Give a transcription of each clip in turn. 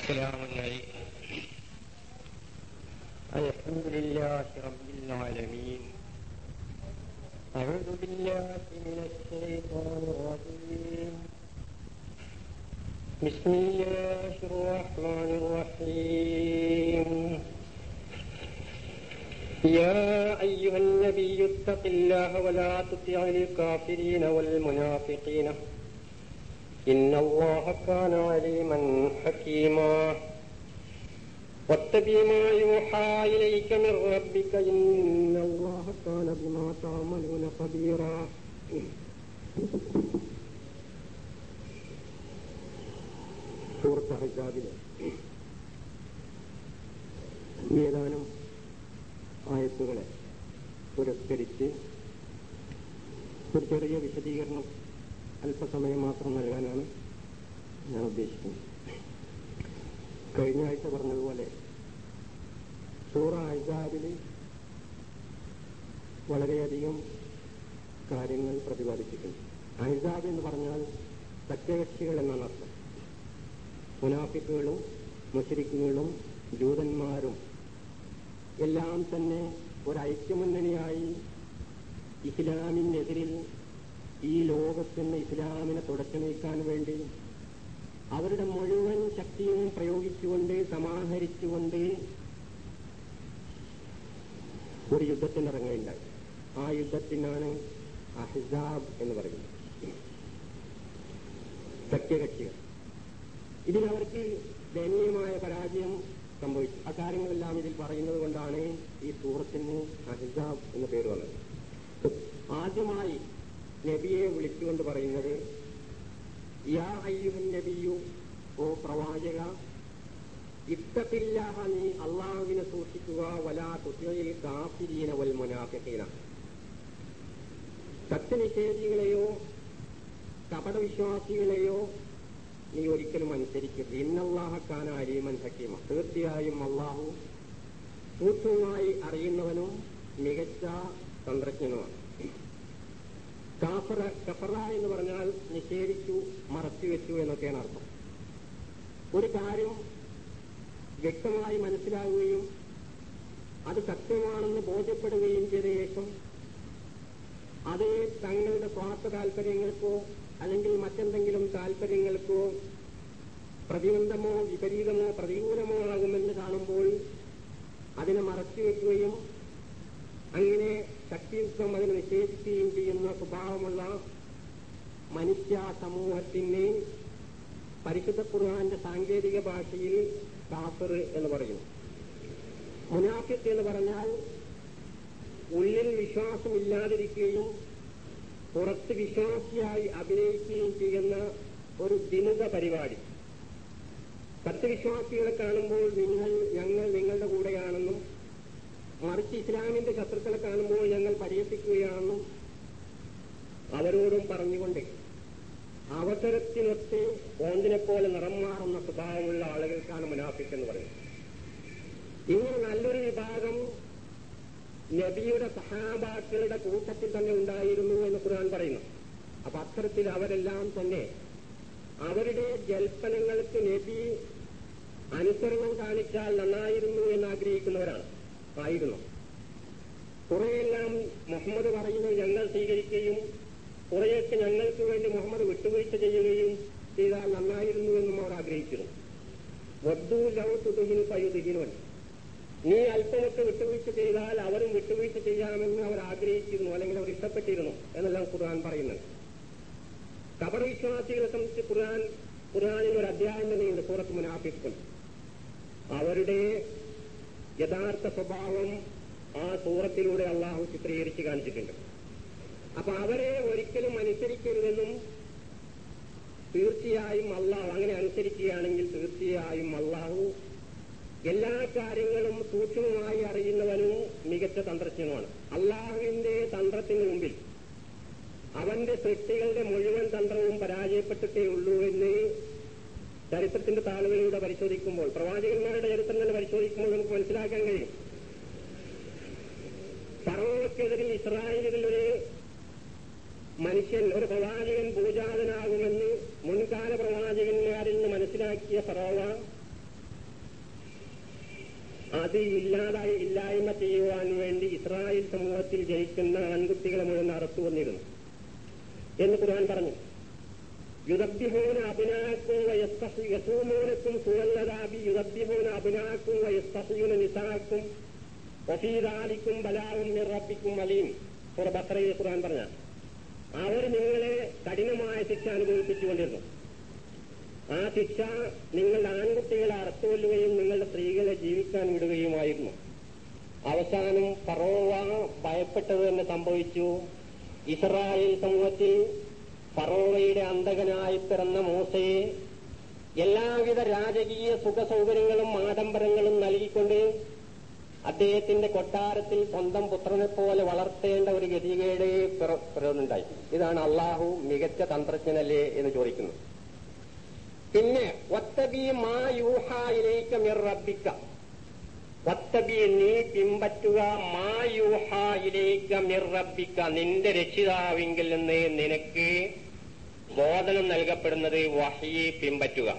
سلام عليكم الحمد لله رب العالمين أعوذ بالله من الشيطان الرجيم بسم الله الرحمن الرحيم يا أيها النبي اتق الله ولا تطع الكافرين والمنافقين إن الله كان عليما حكيما واتبع ما يوحى إليك من ربك إن الله كان بما تعملون خبيرا സൂറത്ത് ഹജാബിലെ ഏതാനും ആയത്തുകളെ പുരസ്കരിച്ച് ഒരു ചെറിയ വിശദീകരണം അല്പസമയം മാത്രം നൽകാനാണ് ഞാൻ ഉദ്ദേശിക്കുന്നത് കഴിഞ്ഞ ആഴ്ച പറഞ്ഞതുപോലെ സൂറ അജാബിൽ വളരെയധികം കാര്യങ്ങൾ പ്രതിപാദിച്ചിട്ടുണ്ട് അഹിസാബ് എന്ന് പറഞ്ഞാൽ സത്യകക്ഷികൾ എന്നാണ് അർത്ഥം മുനാഫിക്കുകളും മുഷരിക്കുകളും ജൂതന്മാരും എല്ലാം തന്നെ ഒരു ഐക്യമുന്നണിയായി ഇസ്ലാമിനെതിരിൽ ഈ ലോകത്തിന് ഇസ്ലാമിനെ തുടച്ചു നീക്കാൻ വേണ്ടി അവരുടെ മുഴുവൻ ശക്തിയും പ്രയോഗിച്ചുകൊണ്ട് സമാഹരിച്ചുകൊണ്ട് ഒരു യുദ്ധത്തിനിറങ്ങുകയുണ്ടായി ആ യുദ്ധത്തിനാണ് അഹിസാബ് എന്ന് പറയുന്നത് സഖ്യകക്ഷികൾ ഇതിനവർക്ക് ദയനീയമായ പരാജയം സംഭവിച്ചു ആ കാര്യങ്ങളെല്ലാം ഇതിൽ പറയുന്നത് കൊണ്ടാണ് ഈ സൂറത്തിന് അഹിസാബ് എന്ന പേര് വന്നത് ആദ്യമായി നബിയെ വിളിച്ചുകൊണ്ട് പറയുന്നത് യാ അയ്യുഹൻ നബിയു ഓ പ്രവാചക ഇത്തത്തില്ലാഹ നീ അള്ളാഹുവിനെ സൂക്ഷിക്കുക വലാ തുത്യയിൽ കാഫിരീന വൽ മുനാഫിഖീന സത്യനിഷേധികളെയോ കപടവിശ്വാസികളെയോ നീ ഒരിക്കലും അനുസരിക്കരുത് ഇന്നല്ലാഹക്കാന അലീമൻ ഹക്കീമ തീർച്ചയായും അള്ളാഹു സൂക്ഷ്മമായി അറിയുന്നവനും മികച്ച തന്ത്രജ്ഞനുമാണ് കാഫറ കഫറ എന്ന് പറഞ്ഞാൽ നിഷേധിച്ചു മറച്ചുവെച്ചു എന്നൊക്കെയാണ് അർത്ഥം ഒരു കാര്യം വ്യക്തമായി മനസ്സിലാവുകയും അത് സത്യമാണെന്ന് ബോധ്യപ്പെടുകയും ചെയ്ത ശേഷം അത് തങ്ങളുടെ സ്വാർത്ഥ താല്പര്യങ്ങൾക്കോ അല്ലെങ്കിൽ മറ്റെന്തെങ്കിലും താല്പര്യങ്ങൾക്കോ പ്രതിബന്ധമോ വിപരീതമോ പ്രതികൂലമോ ആകുമെന്ന് കാണുമ്പോൾ അതിനെ മറച്ചുവെക്കുകയും അങ്ങനെ ശക്തിയുക്തം അതിനെ നിഷേധിക്കുകയും ചെയ്യുന്ന സ്വഭാവമുള്ള മനുഷ്യ സമൂഹത്തിന് പരിശുദ്ധ ഖുർആാന്റെ സാങ്കേതിക ഭാഷയിൽ കാഫർ എന്ന് പറയുന്നു മുനാഫിത്ത് എന്ന് പറഞ്ഞാൽ ഉള്ളിൽ വിശ്വാസമില്ലാതിരിക്കുകയും പുറത്ത് വിശ്വാസിയായി അഭിനയിക്കുകയും ചെയ്യുന്ന ഒരു ദിനുക പരിപാടി സത്യവിശ്വാസികളെ കാണുമ്പോൾ നിങ്ങൾ ഞങ്ങൾ നിങ്ങളുടെ കൂടെയാണെന്നും മറിച്ച് ഇസ്ലാമിന്റെ ശത്രുക്കളെ കാണുമ്പോൾ ഞങ്ങൾ പരിഹസിക്കുകയാണെന്നും അവരോടും പറഞ്ഞുകൊണ്ട് അവസരത്തിനൊത്ത് ഓന്തിനെ പോലെ നിറം മാറുന്ന സ്വഭാവമുള്ള ആളുകൾക്കാണ് മുനാഫിക് എന്ന് പറയുന്നത് ഇങ്ങനെ നല്ലൊരു വിഭാഗം നബിയുടെ സഹാബാക്കളുടെ കൂട്ടത്തിൽ തന്നെ ഉണ്ടായിരുന്നു എന്ന് ഖുർആൻ പറയുന്നു അപ്പൊ അത്തരത്തിൽ അവരെല്ലാം തന്നെ അവരുടെ ജൽപ്പനങ്ങൾക്ക് നബി അനുസരണം കാണിച്ചാൽ നന്നായിരുന്നു എന്ന് ആഗ്രഹിക്കുന്നവരാണ് ആയിരുന്നു കുറെയെല്ലാം മുഹമ്മദ് പറയുന്നത് ഞങ്ങൾ സ്വീകരിക്കുകയും കുറെയൊക്കെ ഞങ്ങൾക്ക് വേണ്ടി മുഹമ്മദ് വിട്ടുവീഴ്ച ചെയ്യുകയും ചെയ്താൽ നന്നായിരുന്നു എന്നും അവർ ആഗ്രഹിക്കുന്നു വദ്ദു ലവ് തുതുഹിൻ പയുതുഹിനുവൻ നീ അല്പമൊക്കെ വിട്ടുവീഴ്ച ചെയ്താൽ അവരും വിട്ടുവീഴ്ച ചെയ്യാമെന്ന് അവർ ആഗ്രഹിച്ചിരുന്നു അല്ലെങ്കിൽ അവർ ഇഷ്ടപ്പെട്ടിരുന്നു എന്നെല്ലാം ഖുർആൻ പറയുന്നുണ്ട് കപടവിശ്വാസികളെ സംബന്ധിച്ച് ഖുർആൻ ഖുർആാനിൽ ഒരു അധ്യായം തന്നെയുണ്ട് സൂറത്ത് മുനാഫിക്കും അവരുടെ യഥാർത്ഥ സ്വഭാവം ആ സൂറത്തിലൂടെ അള്ളാഹു ചിത്രീകരിച്ച് കാണിച്ചിട്ടുണ്ട് അപ്പൊ അവരെ ഒരിക്കലും അനുസരിക്കരുതെന്നും തീർച്ചയായും അള്ളാഹു അങ്ങനെ അനുസരിക്കുകയാണെങ്കിൽ തീർച്ചയായും അള്ളാഹു എല്ലാ കാര്യങ്ങളും സൂക്ഷ്മമായി അറിയുന്നവനും മികച്ച തന്ത്രജ്ഞനുമാണ് അള്ളാഹുവിന്റെ തന്ത്രത്തിന് മുമ്പിൽ അവന്റെ സൃഷ്ടികളുടെ മുഴുവൻ തന്ത്രവും പരാജയപ്പെട്ടിട്ടേ ഉള്ളൂ എന്ന് ചരിത്രത്തിന്റെ താളുകളിലൂടെ പരിശോധിക്കുമ്പോൾ പ്രവാചകന്മാരുടെ ചരിത്രം തന്നെ പരിശോധിക്കുമ്പോൾ നമുക്ക് മനസ്സിലാക്കാൻ കഴിയും ഫറോക്കെതിരിൽ ഇസ്രായേലിൽ ഒരു മനുഷ്യൻ ഒരു പ്രവാചകൻ പൂജാതനാകുമെന്ന് മുൻകാല പ്രവാചകന്മാരിൽ നിന്ന് മനസ്സിലാക്കിയ ഫറോവ ജയിക്കുന്ന ആൺകുട്ടികളെ മുഴുവൻ അറുത്തു വന്നിരുന്നു എന്ന് ഖുർആൻ പറഞ്ഞു യുദബ്ബിഹൂന അഭിനാക്കും യസൂമൂനക്കും സുവല്ലതാബി യുദബ്ബിഹൂന അഭിനാക്കും വയസ്തഹീന നിസാക്കും വഫീദാലിക്കും ബലാവും നിറപ്പിക്കും അലീം സുറ ബക്രയിൽ ഖുർആൻ പറഞ്ഞ അവർ നിങ്ങളെ കഠിനമായ ശിക്ഷ അനുഭവിപ്പിച്ചുകൊണ്ടിരുന്നു ആ ശിക്ഷ നിങ്ങളുടെ ആൺകുട്ടികളെ അറുത്തുകൊല്ലുകയും നിങ്ങളുടെ സ്ത്രീകളെ ജീവിക്കാൻ വിടുകയുമായിരുന്നു അവസാനം ഫറോവ ഭയപ്പെട്ടത് തന്നെ സംഭവിച്ചു ഇസ്രായേൽ സമൂഹത്തിൽ ഫറോവയുടെ അന്തകനായി പിറന്ന മൂസയെ എല്ലാവിധ രാജകീയ സുഖ സൗകര്യങ്ങളും ആഡംബരങ്ങളും നൽകിക്കൊണ്ട് അദ്ദേഹത്തിന്റെ കൊട്ടാരത്തിൽ സ്വന്തം പുത്രനെ പോലെ വളർത്തേണ്ട ഒരു ഗതികേട് പിറന്നുണ്ടായി ഇതാണ് അള്ളാഹു മികച്ച തന്ത്രജ്ഞനല്ലേ എന്ന് ചോദിക്കുന്നു പിന്നെ ഒത്തബി മാ യൂഹായിലേക്ക് മിറബിക്ക ഒത്തബി നീ പിമ്പറ്റുക മാ യൂഹായിലേക്ക് മിറബിക്ക നിന്റെ രക്ഷിതാവിങ്കിൽ നിന്ന് നിനക്ക് ബോധനം നൽകപ്പെടുന്നത് വഹിയെ പിമ്പറ്റുക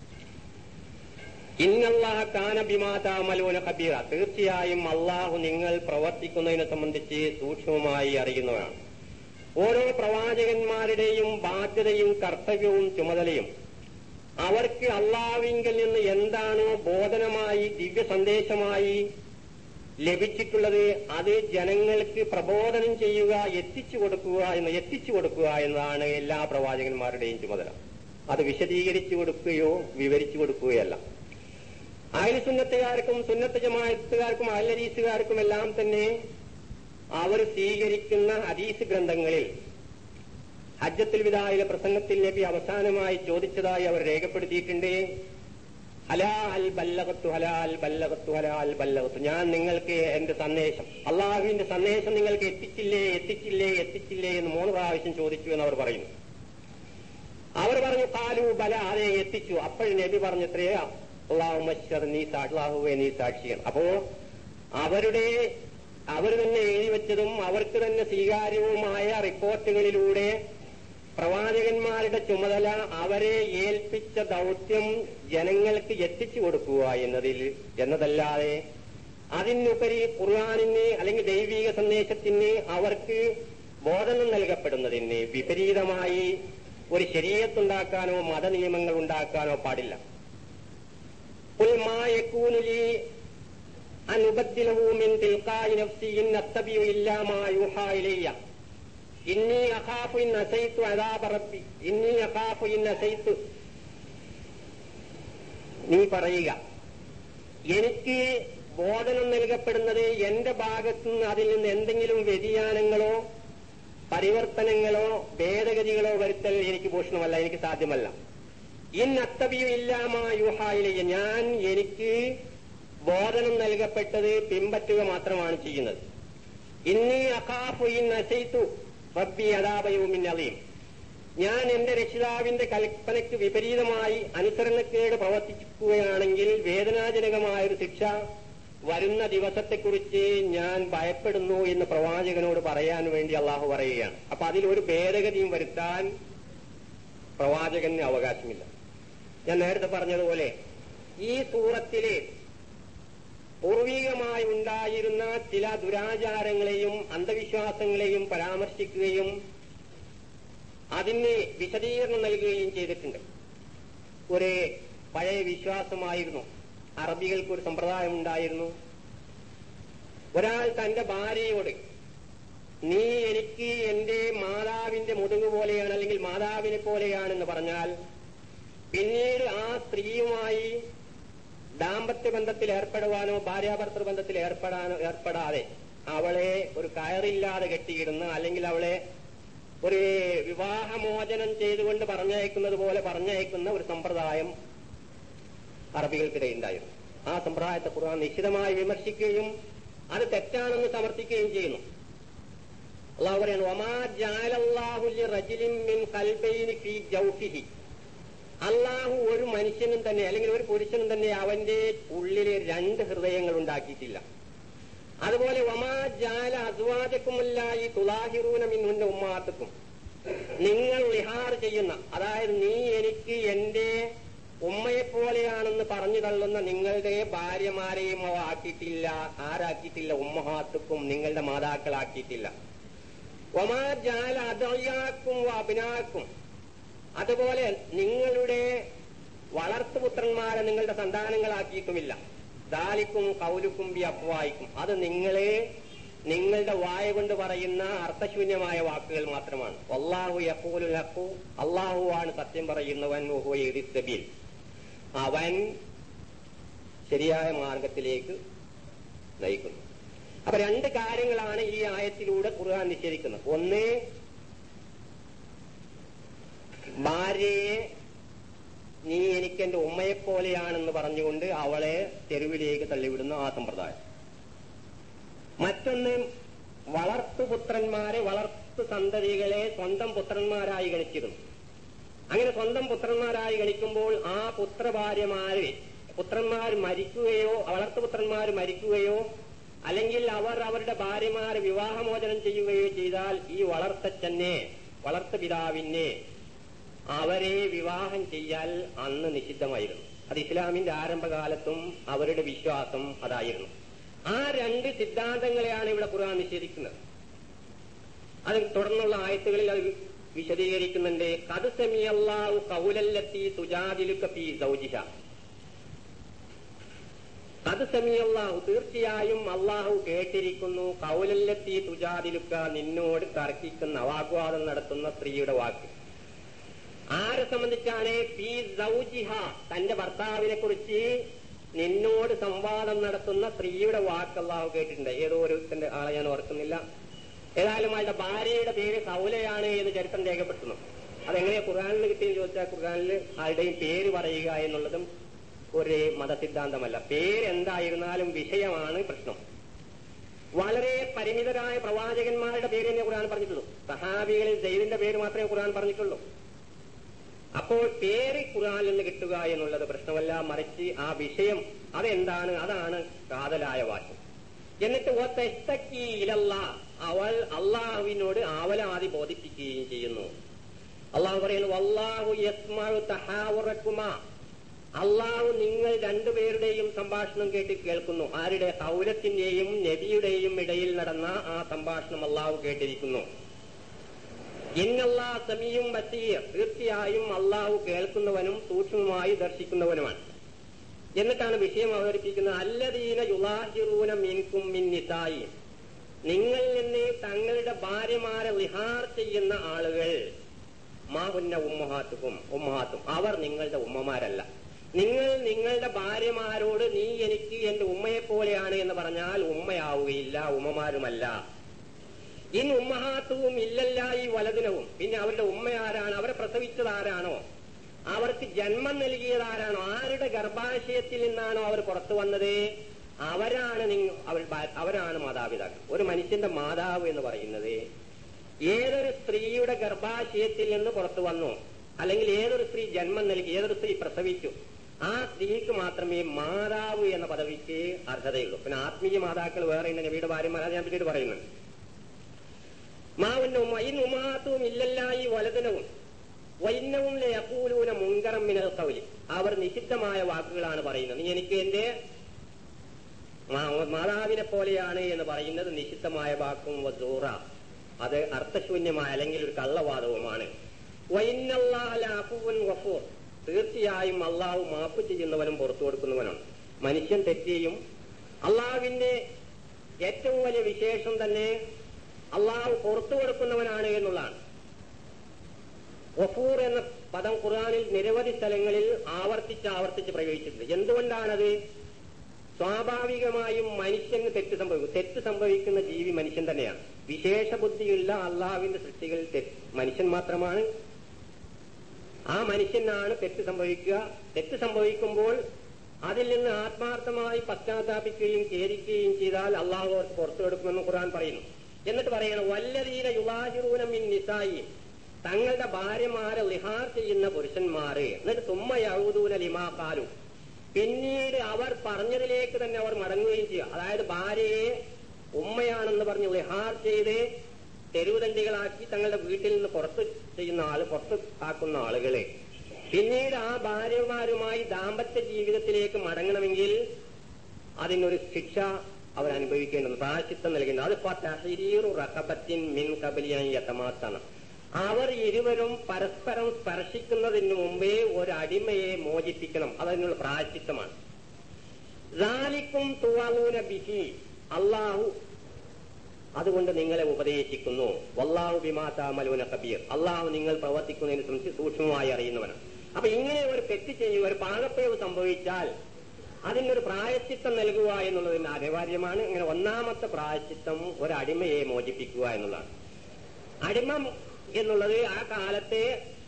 ഇന്നല്ലാഹ കാന ബിമാതാമലോന കബീറ തീർച്ചയായും അള്ളാഹു നിങ്ങൾ പ്രവർത്തിക്കുന്നതിനെ സംബന്ധിച്ച് സൂക്ഷ്മമായി അറിയുന്നവരാണ് ഓരോ പ്രവാചകന്മാരുടെയും ബാധ്യതയും കർത്തവ്യവും ചുമതലയും അവർക്ക് അള്ളാവിങ്കിൽ നിന്ന് എന്താണോ ബോധനമായി ദിവ്യ സന്ദേശമായി ലഭിച്ചിട്ടുള്ളത് അത് ജനങ്ങൾക്ക് പ്രബോധനം ചെയ്യുക എത്തിച്ചു കൊടുക്കുക എന്ന് എത്തിച്ചു കൊടുക്കുക എന്നതാണ് എല്ലാ പ്രവാചകന്മാരുടെയും ചുമതല അത് വിശദീകരിച്ചു കൊടുക്കുകയോ വിവരിച്ചു കൊടുക്കുകയല്ല അയൽ സുന്നത്തുകാർക്കും സുന്നത്ത് ജമാഅത്തുകാർക്കും അയലരീസുകാർക്കും എല്ലാം തന്നെ അവർ സ്വീകരിക്കുന്ന ഹദീസ് ഗ്രന്ഥങ്ങളിൽ ഹജ്ജത്തുൽ വിദായിലെ പ്രസംഗത്തിൽ നബി അവസാനമായി ചോദിച്ചതായി അവർ രേഖപ്പെടുത്തിയിട്ടുണ്ട് ഹലാൽ ബല്ലകത്തു ഹലാൽ ബല്ലകത്തു ഹലാൽ ബല്ലകത്തു ഞാൻ നിങ്ങൾക്ക് എന്റെ സന്ദേശം അള്ളാഹുവിന്റെ സന്ദേശം നിങ്ങൾക്ക് എത്തിച്ചില്ലേ എത്തിച്ചില്ലേ എത്തിച്ചില്ലേ എന്ന് മൂന്ന് പ്രാവശ്യം ചോദിച്ചു എന്ന് അവർ പറയുന്നു അവർ പറഞ്ഞു കാലു ബല അതെ എത്തിച്ചു അപ്പോൾ നബി പറഞ്ഞത്രേ അള്ളാഹു മശ്വർ നീ അള്ളാഹുവെ നീ സാക്ഷിയാണ് അപ്പോ അവരുടെ അവർ തന്നെ എഴുതി വെച്ചതും അവർക്ക് തന്നെ സ്വീകാര്യവുമായ റിപ്പോർട്ടുകളിലൂടെ പ്രവാചകന്മാരുടെ ചുമതല അവരെ ഏൽപ്പിച്ച ദൗത്യം ജനങ്ങൾക്ക് എത്തിച്ചു കൊടുക്കുക എന്നതിൽ എന്നതല്ലാതെ അതിനുപരി ഖുർആാനിന് അല്ലെങ്കിൽ ദൈവിക സന്ദേശത്തിന് അവർക്ക് ബോധനം നൽകപ്പെടുന്നതിന് വിപരീതമായി ഒരു ശരീരത്തുണ്ടാക്കാനോ മതനിയമങ്ങൾ ഉണ്ടാക്കാനോ പാടില്ല قل ما يكون لي أن أبدله من تلقاء نفسي إن أتبع إلا ما يوحى إلي إني أخاف إن أسيت عذاب ربي إني أخاف إن أسيت നീ പറയുക എനിക്ക് ബോധനം നൽകപ്പെടുന്നത് എന്റെ ഭാഗത്തുനിന്ന് അതിൽ നിന്ന് എന്തെങ്കിലും വ്യതിയാനങ്ങളോ പരിവർത്തനങ്ങളോ ഭേദഗതികളോ വരുത്തൽ എനിക്ക് ഭൂഷണമല്ല എനിക്ക് സാധ്യമല്ല ഇൻ അത്തബിയു ഇല്ലാമാ യുഹായിലേക്ക് ഞാൻ എനിക്ക് ബോധനം നൽകപ്പെട്ടത് പിമ്പറ്റുക മാത്രമാണ് ചെയ്യുന്നത് ഇന്നി അഖാഫു ഇൻ അസൈത്തു റബ്ബി അതാപയവുമിൻ അലീം ഞാൻ എന്റെ രക്ഷിതാവിന്റെ കൽപ്പനയ്ക്ക് വിപരീതമായി അനുസരണക്കേട് പ്രവർത്തിക്കുകയാണെങ്കിൽ വേദനാജനകമായ ഒരു ശിക്ഷ വരുന്ന ദിവസത്തെക്കുറിച്ച് ഞാൻ ഭയപ്പെടുന്നു എന്ന് പ്രവാചകനോട് പറയാൻ വേണ്ടി അള്ളാഹു പറയുകയാണ് അപ്പൊ അതിലൊരു ഭേദഗതിയും വരുത്താൻ പ്രവാചകന് അവകാശമില്ല ഞാൻ നേരത്തെ പറഞ്ഞതുപോലെ ഈ സൂറത്തിലെ പൂർവികമായി ഉണ്ടായിരുന്ന ചില ദുരാചാരങ്ങളെയും അന്ധവിശ്വാസങ്ങളെയും പരാമർശിക്കുകയും അതിന് വിശദീകരണം നൽകുകയും ചെയ്തിട്ടുണ്ട് ഒരു പഴയ വിശ്വാസമായിരുന്നു അറബികൾക്ക് ഒരു സമ്പ്രദായം ഉണ്ടായിരുന്നു ഒരാൾ തന്റെ ഭാര്യയോട് നീ എനിക്ക് എന്റെ മാതാവിന്റെ മുതുക് പോലെയാണ് അല്ലെങ്കിൽ മാതാവിനെ പോലെയാണെന്ന് പറഞ്ഞാൽ പിന്നീട് ആ സ്ത്രീയുമായി ദാമ്പത്യ ബന്ധത്തിൽ ഏർപ്പെടുവാനോ ഭാര്യാഭർത്തൃ ബന്ധത്തിൽ ഏർപ്പെടാനോ ഏർപ്പെടാതെ അവളെ ഒരു കയറില്ലാതെ കെട്ടിയിടുന്ന അല്ലെങ്കിൽ അവളെ ഒരു വിവാഹമോചനം ചെയ്തുകൊണ്ട് പറഞ്ഞയക്കുന്നത് പോലെ പറഞ്ഞയക്കുന്ന ഒരു സമ്പ്രദായം അറബികൾക്കിടയിലുണ്ടായിരുന്നു ആ സമ്പ്രദായത്തെ ഖുർആൻ നിശ്ചിതമായി വിമർശിക്കുകയും അത് തെറ്റാണെന്ന് സമർത്ഥിക്കുകയും ചെയ്യുന്നു അള്ളാഹു പറയാണ് ഒമാ ജാലല്ലാഹു റജിലിൻ മിൻ ഖൽബൈനി ഫീ ജൗഫിഹി അള്ളാഹു ഒരു മനുഷ്യനും തന്നെ അല്ലെങ്കിൽ ഒരു പുരുഷനും തന്നെ അവന്റെ ഉള്ളിൽ രണ്ട് ഹൃദയങ്ങൾ ഉണ്ടാക്കിയിട്ടില്ല അതുപോലെ ഒമാ ജാല അദ്വാജക്കുമല്ലായി തുലാഹിറൂന മിന്നുന്റെ ഉമ്മാത്തക്കും നിങ്ങൾ ലിഹാർ ചെയ്യുന്ന അതായത് നീ എനിക്ക് എന്റെ ഉമ്മയെ പോലെയാണെന്ന് പറഞ്ഞു തള്ളുന്ന നിങ്ങളുടെ ഭാര്യമാരെയും അവ ആക്കിയിട്ടില്ല ആരാക്കിയിട്ടില്ല ഉമ്മഹാത്തുക്കും നിങ്ങളുടെ മാതാക്കളാക്കിയിട്ടില്ല ഒമാ ജാല അതയാക്കും അഭിനാക്കും അതുപോലെ നിങ്ങളുടെ വളർത്തുപുത്രന്മാരെ നിങ്ങളുടെ സന്താനങ്ങളാക്കിയിട്ടുമില്ല ദാലിക്കും കൗലുക്കും ബി അപ്വായിക്കും അത് നിങ്ങളെ നിങ്ങളുടെ വായ കൊണ്ട് പറയുന്ന അർത്ഥശൂന്യമായ വാക്കുകൾ മാത്രമാണ് അള്ളാഹു യഹൂലു ലഹു അള്ളാഹു ആണ് സത്യം പറയുന്നവൻ ഓഹോ എഴുതിത്തബീൽ അവൻ ശരിയായ മാർഗത്തിലേക്ക് നയിക്കുന്നു അപ്പൊ രണ്ട് കാര്യങ്ങളാണ് ഈ ആയത്തിലൂടെ ഖുർആൻ നിഷേധിക്കുന്നത് ഒന്ന് ഭാര്യയെ നീ എനിക്ക് എന്റെ ഉമ്മയെപ്പോലെയാണെന്ന് പറഞ്ഞുകൊണ്ട് അവളെ തെരുവിലേക്ക് തള്ളിവിടുന്ന ആ സമ്പ്രദായം മറ്റൊന്ന് വളർത്തുപുത്രന്മാരെ വളർത്തു സന്തതികളെ സ്വന്തം പുത്രന്മാരായി ഗണിച്ചിരുന്നു അങ്ങനെ സ്വന്തം പുത്രന്മാരായി ഗണിക്കുമ്പോൾ ആ പുത്രഭാര്യമാര് പുത്രന്മാർ മരിക്കുകയോ വളർത്തുപുത്രന്മാർ മരിക്കുകയോ അല്ലെങ്കിൽ അവർ അവരുടെ ഭാര്യമാരെ വിവാഹമോചനം ചെയ്യുകയോ ചെയ്താൽ ഈ വളർത്തച്ഛനെ വളർത്തു പിതാവിനെ അവരെ വിവാഹം ചെയ്യാൻ അന്ന് നിഷിദ്ധമായിരുന്നു അത് ഇസ്ലാമിന്റെ ആരംഭകാലത്തും അവരുടെ വിശ്വാസം അതായിരുന്നു ആ രണ്ട് സിദ്ധാന്തങ്ങളെയാണ് ഇവിടെ ഖുർആൻ നിഷേധിക്കുന്നത് അത് തുടർന്നുള്ള ആയത്തുകളിൽ അത് വിശദീകരിക്കുന്നുണ്ട് കത് സെമിയല്ലാഹു കൗലല്ലത്തി തുജാദിലുക്ക ഫീ സൗജിഹ അത് സെമിയല്ലാഹു തീർച്ചയായും അള്ളാഹു കേട്ടിരിക്കുന്നു കൗലല്ലത്തി തുജാദിലുക്ക നിന്നോട് തർക്കിക്കുന്ന വാഗ്വാദം നടത്തുന്ന സ്ത്രീയുടെ വാക്ക് ആരെ സംബന്ധിച്ചാണ് പി സൗജിഹ തന്റെ ഭർത്താവിനെ കുറിച്ച് നിന്നോട് സംവാദം നടത്തുന്ന സ്ത്രീയുടെ വാക്ക് അള്ളാഹു കേട്ടിട്ടുണ്ട് ഏതോ ഒരുത്തിന്റെ ആളെ ഞാൻ ഓർക്കുന്നില്ല ഏതായാലും അയാളുടെ ഭാര്യയുടെ പേര് കൗലയാണ് എന്ന് ചരിത്രം രേഖപ്പെടുത്തുന്നു അതെങ്ങനെയാ ഖുർആാനിൽ കിട്ടിയെന്ന് ചോദിച്ചാൽ ഖുർആാനിൽ ആരുടെയും പേര് പറയുക എന്നുള്ളതും ഒരു മതസിദ്ധാന്തമല്ല പേരെന്തായിരുന്നാലും വിഷയമാണ് പ്രശ്നം വളരെ പരിമിതരായ പ്രവാചകന്മാരുടെ പേര് തന്നെ ഖുർആൻ പറഞ്ഞിട്ടുള്ളൂ സഹാബികളിൽ ജൈദിന്റെ പേര് മാത്രമേ ഖുർആൻ പറഞ്ഞിട്ടുള്ളൂ അപ്പോൾ പേര് ഖുർആനിൽ നിന്ന് കിട്ടുക എന്നുള്ളത് പ്രശ്നമല്ല മറിച്ച് ആ വിഷയം അതെന്താണ് അതാണ് കാതലായ വാക്യം എന്നിട്ട് ഒത്തെസ്തക്കി ഇലല്ല അവൾ അള്ളാഹുവിനോട് ആവലാതി ബോധിപ്പിക്കുകയും ചെയ്യുന്നു അള്ളാഹു പറയുന്നു അള്ളാഹു യസ്മാഴു തഹാവുറക്കുമ അള്ളാഹു നിങ്ങൾ രണ്ടുപേരുടെയും സംഭാഷണം കേട്ട് കേൾക്കുന്നു ആരുടെ സൗലത്തിന്റെയും നബിയുടെയും ഇടയിൽ നടന്ന ആ സംഭാഷണം അള്ളാഹു കേട്ടിരിക്കുന്നു ഇന്നല്ലാ സമീയും ബസീർ തീർച്ചയായും അള്ളാഹു കേൾക്കുന്നവനും സൂക്ഷ്മമായി ദർശിക്കുന്നവനുമാണ് എന്നിട്ടാണ് വിഷയം അവതരിപ്പിക്കുന്നത് അല്ലദീന യുലാഹിറൂന മിൻകും മിൻ നിസായി നിങ്ങളിൽ നിന്ന് തങ്ങളുടെ ഭാര്യമാരെ വിഹാർ ചെയ്യുന്ന ആളുകൾ മാഹുന്ന ഉമ്മഹാത്തുക്കും ഉമ്മഹാത്തും അവർ നിങ്ങളുടെ ഉമ്മമാരല്ല നിങ്ങൾ നിങ്ങളുടെ ഭാര്യമാരോട് നീ എനിക്ക് എന്റെ ഉമ്മയെ പോലെയാണ് എന്ന് പറഞ്ഞാൽ ഉമ്മയാവുകയില്ല ഉമ്മമാരുമല്ല ഇൻ ഉമ്മഹാത്തുവും ഇല്ലല്ല ഈ വലതിനവും പിന്നെ അവരുടെ ഉമ്മയാരാണ് അവരെ പ്രസവിച്ചത് ആരാണോ അവർക്ക് ജന്മം നൽകിയത് ആരാണോ ആരുടെ ഗർഭാശയത്തിൽ നിന്നാണോ അവർ പുറത്തു വന്നത് അവരാണ് നിങ്ങ അവർ അവരാണ് മാതാപിതാക്കൾ ഒരു മനുഷ്യന്റെ മാതാവ് എന്ന് പറയുന്നത് ഏതൊരു സ്ത്രീയുടെ ഗർഭാശയത്തിൽ നിന്ന് പുറത്തു വന്നു അല്ലെങ്കിൽ ഏതൊരു സ്ത്രീ ജന്മം നൽകി ഏതൊരു സ്ത്രീ പ്രസവിച്ചു ആ സ്ത്രീക്ക് മാത്രമേ മാതാവ് എന്ന പദവിക്ക് അർഹതയുള്ളൂ പിന്നെ ആത്മീയ മാതാക്കൾ വേറെ ഉണ്ട് നബിയുടെ ഭാര്യമാരെ ഞാൻ പിന്നീട് പറയുന്നുണ്ട് മാവിന്റെ ഉമ്മ ഈ ഉമാത്തും ഇല്ലല്ല ഈ വലതനവും വൈന്നവും ലയക്കൂലൂന മുങ്കറം മിനൽ കൗലി അവർ നിഷിദ്ധമായ വാക്കുകളാണ് പറയുന്നത് നീ എനിക്ക് എന്റെ മാതാവിനെ പോലെയാണ് എന്ന് പറയുന്നത് നിഷിദ്ധമായ വാക്കും വസൂറ അത് അർത്ഥശൂന്യമായ അല്ലെങ്കിൽ ഒരു കള്ളവാദവുമാണ് വൈനല്ലാഹുൻ വഫൂർ തീർച്ചയായും അള്ളാഹു മാപ്പ് ചെയ്യുന്നവനും പുറത്തു കൊടുക്കുന്നവനാണ് മനുഷ്യൻ തെറ്റിയും അള്ളാഹുവിന്റെ ഏറ്റവും വലിയ വിശേഷം തന്നെ അള്ളാഹു പുറത്തു കൊടുക്കുന്നവനാണ് എന്നുള്ളതാണ് വഫൂർ എന്ന പദം ഖുർആാനിൽ നിരവധി സ്ഥലങ്ങളിൽ ആവർത്തിച്ച് ആവർത്തിച്ച് പ്രയോഗിച്ചിട്ടുണ്ട് എന്തുകൊണ്ടാണത് സ്വാഭാവികമായും മനുഷ്യന് തെറ്റ് സംഭവിക്കും തെറ്റ് സംഭവിക്കുന്ന ജീവി മനുഷ്യൻ തന്നെയാണ് വിശേഷ ബുദ്ധിയുള്ള അള്ളാഹുവിന്റെ സൃഷ്ടികളിൽ മനുഷ്യൻ മാത്രമാണ് ആ മനുഷ്യനാണ് തെറ്റ് സംഭവിക്കുക തെറ്റ് സംഭവിക്കുമ്പോൾ അതിൽ നിന്ന് ആത്മാർത്ഥമായി പശ്ചാത്താപിക്കുകയും ഖേദിക്കുകയും ചെയ്താൽ അള്ളാഹു അവർക്ക് പുറത്തു കൊടുക്കുമെന്ന് ഖുർആൻ പറയുന്നു എന്നിട്ട് പറയണം വല്ലതീന യുവാഹിറൂനമിൻ നിസായി തങ്ങളുടെ ഭാര്യമാരെ ലിഹാർ ചെയ്യുന്ന പുരുഷന്മാര് എന്നിട്ട് തുമ്മ യഹൂദൂന ലിമാക്കാലു പിന്നീട് അവർ പറഞ്ഞതിലേക്ക് തന്നെ അവർ മടങ്ങുകയും ചെയ്യുക അതായത് ഭാര്യയെ ഉമ്മയാണെന്ന് പറഞ്ഞ് ലിഹാർ ചെയ്ത് തെരുവുതണ്ടികളാക്കി തങ്ങളുടെ വീട്ടിൽ നിന്ന് പുറത്ത് ചെയ്യുന്ന ആള് പുറത്ത് ആക്കുന്ന ആളുകളെ പിന്നീട് ആ ഭാര്യമാരുമായി ദാമ്പത്യ ജീവിതത്തിലേക്ക് മടങ്ങണമെങ്കിൽ അതിനൊരു ശിക്ഷ അവർ അനുഭവിക്കേണ്ടത് പ്രായശ്ചിത്തം നൽകുന്നത് അതിപ്പോ തഹരീറു റഹബത്തിൻ മിൻ കബലിയായി യത്തമാത്താണ് അവർ ഇരുവരും പരസ്പരം സ്പർശിക്കുന്നതിന് മുമ്പേ ഒരു അടിമയെ മോചിപ്പിക്കണം അതതിനുള്ള പ്രായശ്ചിത്തമാണ് റാലിക്കും തുവാലൂന ബിഹി അള്ളാഹു അതുകൊണ്ട് നിങ്ങളെ ഉപദേശിക്കുന്നു വല്ലാഹു ബിമാതാ മലൂന കബീർ അള്ളാഹു നിങ്ങൾ പ്രവർത്തിക്കുന്നതിനെ സംബന്ധിച്ച് സൂക്ഷ്മമായി അറിയുന്നവനാണ് അപ്പൊ ഇങ്ങനെ ഒരു തെറ്റ് ചെയ്യുക ഒരു പാകപ്പിഴവ് സംഭവിച്ചാൽ അതിനൊരു പ്രായശ്ചിത്തം നൽകുക എന്നുള്ളതിന് അനിവാര്യമാണ് ഇങ്ങനെ ഒന്നാമത്തെ പ്രായശ്ചിത്തം ഒരു അടിമയെ മോചിപ്പിക്കുക എന്നുള്ളതാണ് അടിമ എന്നുള്ളത് ആ കാലത്തെ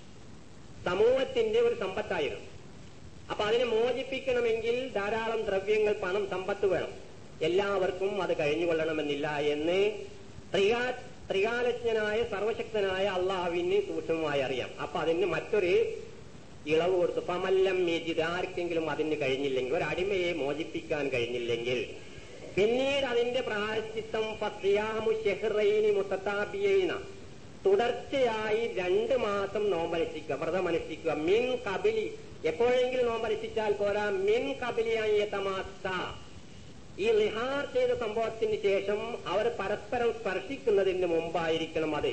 സമൂഹത്തിന്റെ ഒരു സമ്പത്തായിരുന്നു അപ്പൊ അതിനെ മോചിപ്പിക്കണമെങ്കിൽ ധാരാളം ദ്രവ്യങ്ങൾ പണം സമ്പത്ത് വേണം എല്ലാവർക്കും അത് കഴിഞ്ഞുകൊള്ളണമെന്നില്ല എന്ന് ത്രികാ ത്രികാലജ്ഞനായ സർവശക്തനായ അള്ളാഹുവിന് സൂക്ഷ്മമായി അറിയാം അപ്പൊ അതിന് മറ്റൊരു ഇളവ് കൊടുത്തു പമല്ലം മേജിത് ആർക്കെങ്കിലും അതിന് കഴിഞ്ഞില്ലെങ്കിൽ ഒരു അടിമയെ മോചിപ്പിക്കാൻ കഴിഞ്ഞില്ലെങ്കിൽ പിന്നീട് അതിന്റെ പ്രായശ്ചിത്തം പത്രിയാമു ഷെഹ്റൈനി മുത്തത്താബിയൈന തുടർച്ചയായി രണ്ട് മാസം നോമ്പനുഷ്ഠിക്കുക വ്രതമനുഷ്ഠിക്കുക മിൻ കബിലി എപ്പോഴെങ്കിലും നോമ്പനുഷ്ഠിച്ചാൽ പോരാ മിൻ കബിലിയായി തമാത്ത ഈ ലിഹാർ ചെയ്ത സംഭവത്തിന് ശേഷം അവർ പരസ്പരം സ്പർശിക്കുന്നതിന് മുമ്പായിരിക്കണം അത്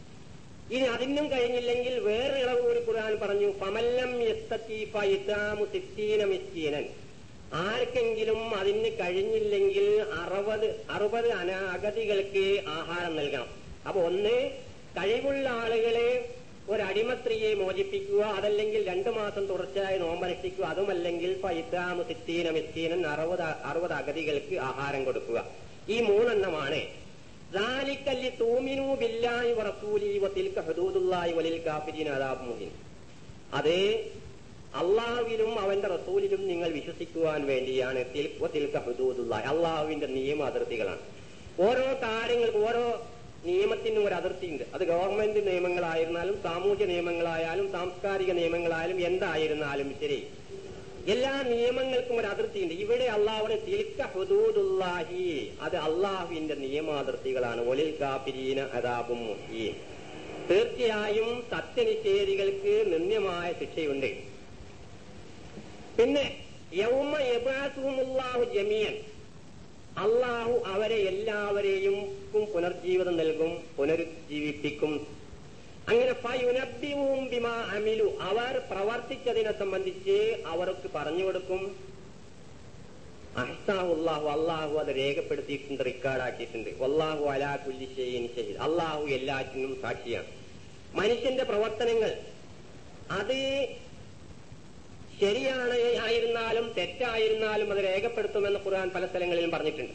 ഇനി അതിനും കഴിഞ്ഞില്ലെങ്കിൽ വേറെ ഇളവ് കൂടി ഖുർആൻ പറഞ്ഞു പമല്ലം യസ്തീഫാമു സിത്തീന മിസ്കീനൻ ആർക്കെങ്കിലും അതിന് കഴിഞ്ഞില്ലെങ്കിൽ അറുപത് അറുപത് അനാഗതികൾക്ക് ആഹാരം നൽകണം അപ്പൊ ഒന്ന് കഴിവുള്ള ആളുകളെ ഒരു അടിമസ്ത്രീയെ മോചിപ്പിക്കുക അതല്ലെങ്കിൽ രണ്ടു മാസം തുടർച്ചയായി നോമ്പനുഷ്ഠിക്കുക അതുമല്ലെങ്കിൽ ഫൈത്താമു സിത്തീന മിസ്കീനൻ അറുപത് അറുപത് അഗതികൾക്ക് ആഹാരം കൊടുക്കുക ഈ മൂന്നെണ്ണമാണ് ذلكല്ലി തൂമിനു ബില്ലാഹി വറസൂലി വതിൽക ഹുദൂദുല്ലാഹി വലിൽ കാഫിരീന അദാബ് മുഹിൻ അത് അള്ളാഹുവിലും അവന്റെ റസൂലിലും നിങ്ങൾ വിശ്വസിക്കുവാൻ വേണ്ടിയാണ് തിൽക്ക ഹുദൂദുല്ലാഹി അള്ളാഹുവിന്റെ നിയമ അതിർത്തികളാണ് ഓരോ കാര്യങ്ങൾക്ക് ഓരോ നിയമത്തിനും ഒരു അതിർത്തിയുണ്ട് അത് ഗവൺമെന്റ് നിയമങ്ങളായിരുന്നാലും സാമൂഹ്യ നിയമങ്ങളായാലും സാംസ്കാരിക നിയമങ്ങളായാലും എന്തായിരുന്നാലും ശരി എല്ലാ നിയമങ്ങൾക്കും ഒരു അതിർത്തിയുണ്ട് ഇവിടെ അള്ളാഹുടെ തിൽക്ക ഹുദൂദുല്ലാഹി അത് അള്ളാഹുവിന്റെ നിയമാതിർത്തികളാണ് ഒലിൽ കാപ്പിരീന അതാബും മുഹീൻ തീർച്ചയായും സത്യനിഷേധികൾക്ക് നിന്ദ്യമായ ശിക്ഷയുണ്ട് പിന്നെ യൗമ യബാസുമുല്ലാഹു ജമിയൻ അള്ളാഹു അവരെ എല്ലാവരെയും പുനർജീവിതം നൽകും പുനരുജ്ജീവിപ്പിക്കും അങ്ങനെ ഫയുനബ്ബിവും ബിമാ അമിലു അവർ പ്രവർത്തിച്ചതിനെ സംബന്ധിച്ച് അവർക്ക് പറഞ്ഞു കൊടുക്കും അഹ്സാഹുല്ലാഹു അള്ളാഹു അത് രേഖപ്പെടുത്തിയിട്ടുണ്ട് റെക്കോർഡാക്കിയിട്ടുണ്ട് വല്ലാഹു അലാ കുല്ലി ഷെയ്യിൻ ഷഹീദ് അള്ളാഹു എല്ലാറ്റിനും സാക്ഷിയാണ് മനുഷ്യന്റെ പ്രവർത്തനങ്ങൾ അത് ശരിയാണ് ആയിരുന്നാലും തെറ്റായിരുന്നാലും അത് രേഖപ്പെടുത്തുമെന്ന് ഖുർആൻ പല സ്ഥലങ്ങളിലും പറഞ്ഞിട്ടുണ്ട്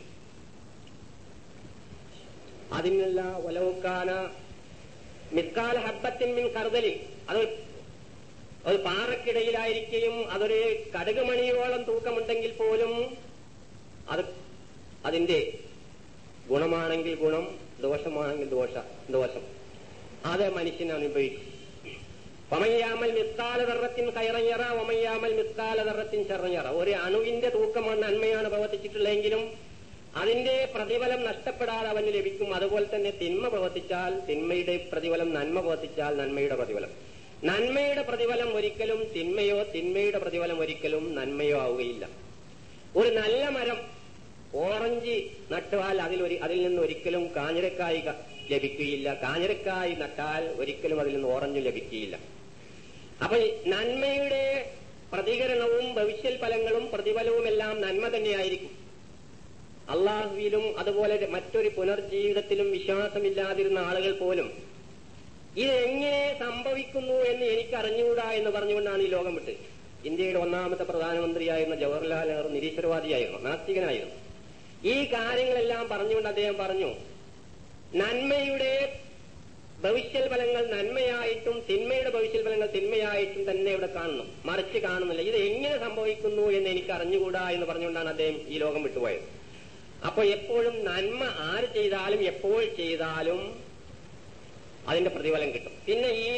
അതിനുള്ള വലവുക്കാന മിസ്കാല ഹബ്ബത്തിൻ മിൻ കറുതലിൽ അത് ഒരു പാറക്കിടയിലായിരിക്കുകയും അതൊരു കടുകുമണിയോളം തൂക്കമുണ്ടെങ്കിൽ പോലും അത് അതിന്റെ ഗുണമാണെങ്കിൽ ഗുണം ദോഷമാണെങ്കിൽ ദോഷ ദോഷം അത് മനുഷ്യൻ അനുഭവിക്കും വമയ്യാമൽ മിസ്കാല ദർറത്തിൻ കയറഞ്ഞറ വമയ്യാമൽ മിസ്കാല ദർറത്തിൻ ചെറഞ്ഞറ ഒരു അണുവിന്റെ തൂക്കമാണ് നന്മയാണ് പ്രവർത്തിച്ചിട്ടുള്ളതെങ്കിലും അതിന്റെ പ്രതിഫലം നഷ്ടപ്പെടാതെ അവന് ലഭിക്കും അതുപോലെ തന്നെ തിന്മ പ്രവർത്തിച്ചാൽ തിന്മയുടെ പ്രതിഫലം നന്മ പ്രവർത്തിച്ചാൽ നന്മയുടെ പ്രതിഫലം നന്മയുടെ പ്രതിഫലം ഒരിക്കലും തിന്മയോ തിന്മയുടെ പ്രതിഫലം ഒരിക്കലും നന്മയോ ആവുകയില്ല ഒരു നല്ല മരം ഓറഞ്ച് നട്ടാൽ അതിൽ ഒരു അതിൽ നിന്ന് ഒരിക്കലും കാഞ്ഞിരക്കായി ലഭിക്കുകയില്ല കാഞ്ഞിരക്കായി നട്ടാൽ ഒരിക്കലും അതിൽ നിന്ന് ഓറഞ്ച് ലഭിക്കുകയില്ല അപ്പൊ നന്മയുടെ പ്രതികരണവും ഭവിഷ്യൽ ഫലങ്ങളും പ്രതിഫലവും എല്ലാം നന്മ തന്നെയായിരിക്കും അള്ളാഹുവിലും അതുപോലെ മറ്റൊരു പുനർജീവിതത്തിലും വിശ്വാസമില്ലാതിരുന്ന ആളുകൾ പോലും ഇതെങ്ങനെ സംഭവിക്കുന്നു എന്ന് എനിക്ക് അറിഞ്ഞുകൂടാ എന്ന് പറഞ്ഞുകൊണ്ടാണ് ഈ ലോകം വിട്ട് ഇന്ത്യയുടെ ഒന്നാമത്തെ പ്രധാനമന്ത്രിയായിരുന്ന ജവഹർലാൽ നെഹ്റു നിരീശ്വരവാദിയായിരുന്നു നാസ്തികനായിരുന്നു ഈ കാര്യങ്ങളെല്ലാം പറഞ്ഞുകൊണ്ട് അദ്ദേഹം പറഞ്ഞു നന്മയുടെ ഭവിഷ്യൽ ഫലങ്ങൾ നന്മയായിട്ടും തിന്മയുടെ ഭവിഷ്യൽ ഫലങ്ങൾ തിന്മയായിട്ടും തന്നെ ഇവിടെ കാണുന്നു മറിച്ച് കാണുന്നില്ല ഇത് എങ്ങനെ സംഭവിക്കുന്നു എന്ന് എനിക്ക് അറിഞ്ഞുകൂടാ എന്ന് പറഞ്ഞുകൊണ്ടാണ് അദ്ദേഹം ഈ ലോകം വിട്ടുപോയത് അപ്പോൾ എപ്പോഴും നന്മ ആര് ചെയ്താലും എപ്പോൾ ചെയ്താലും അതിന്റെ പ്രതിഫലം കിട്ടും പിന്നെ ഈ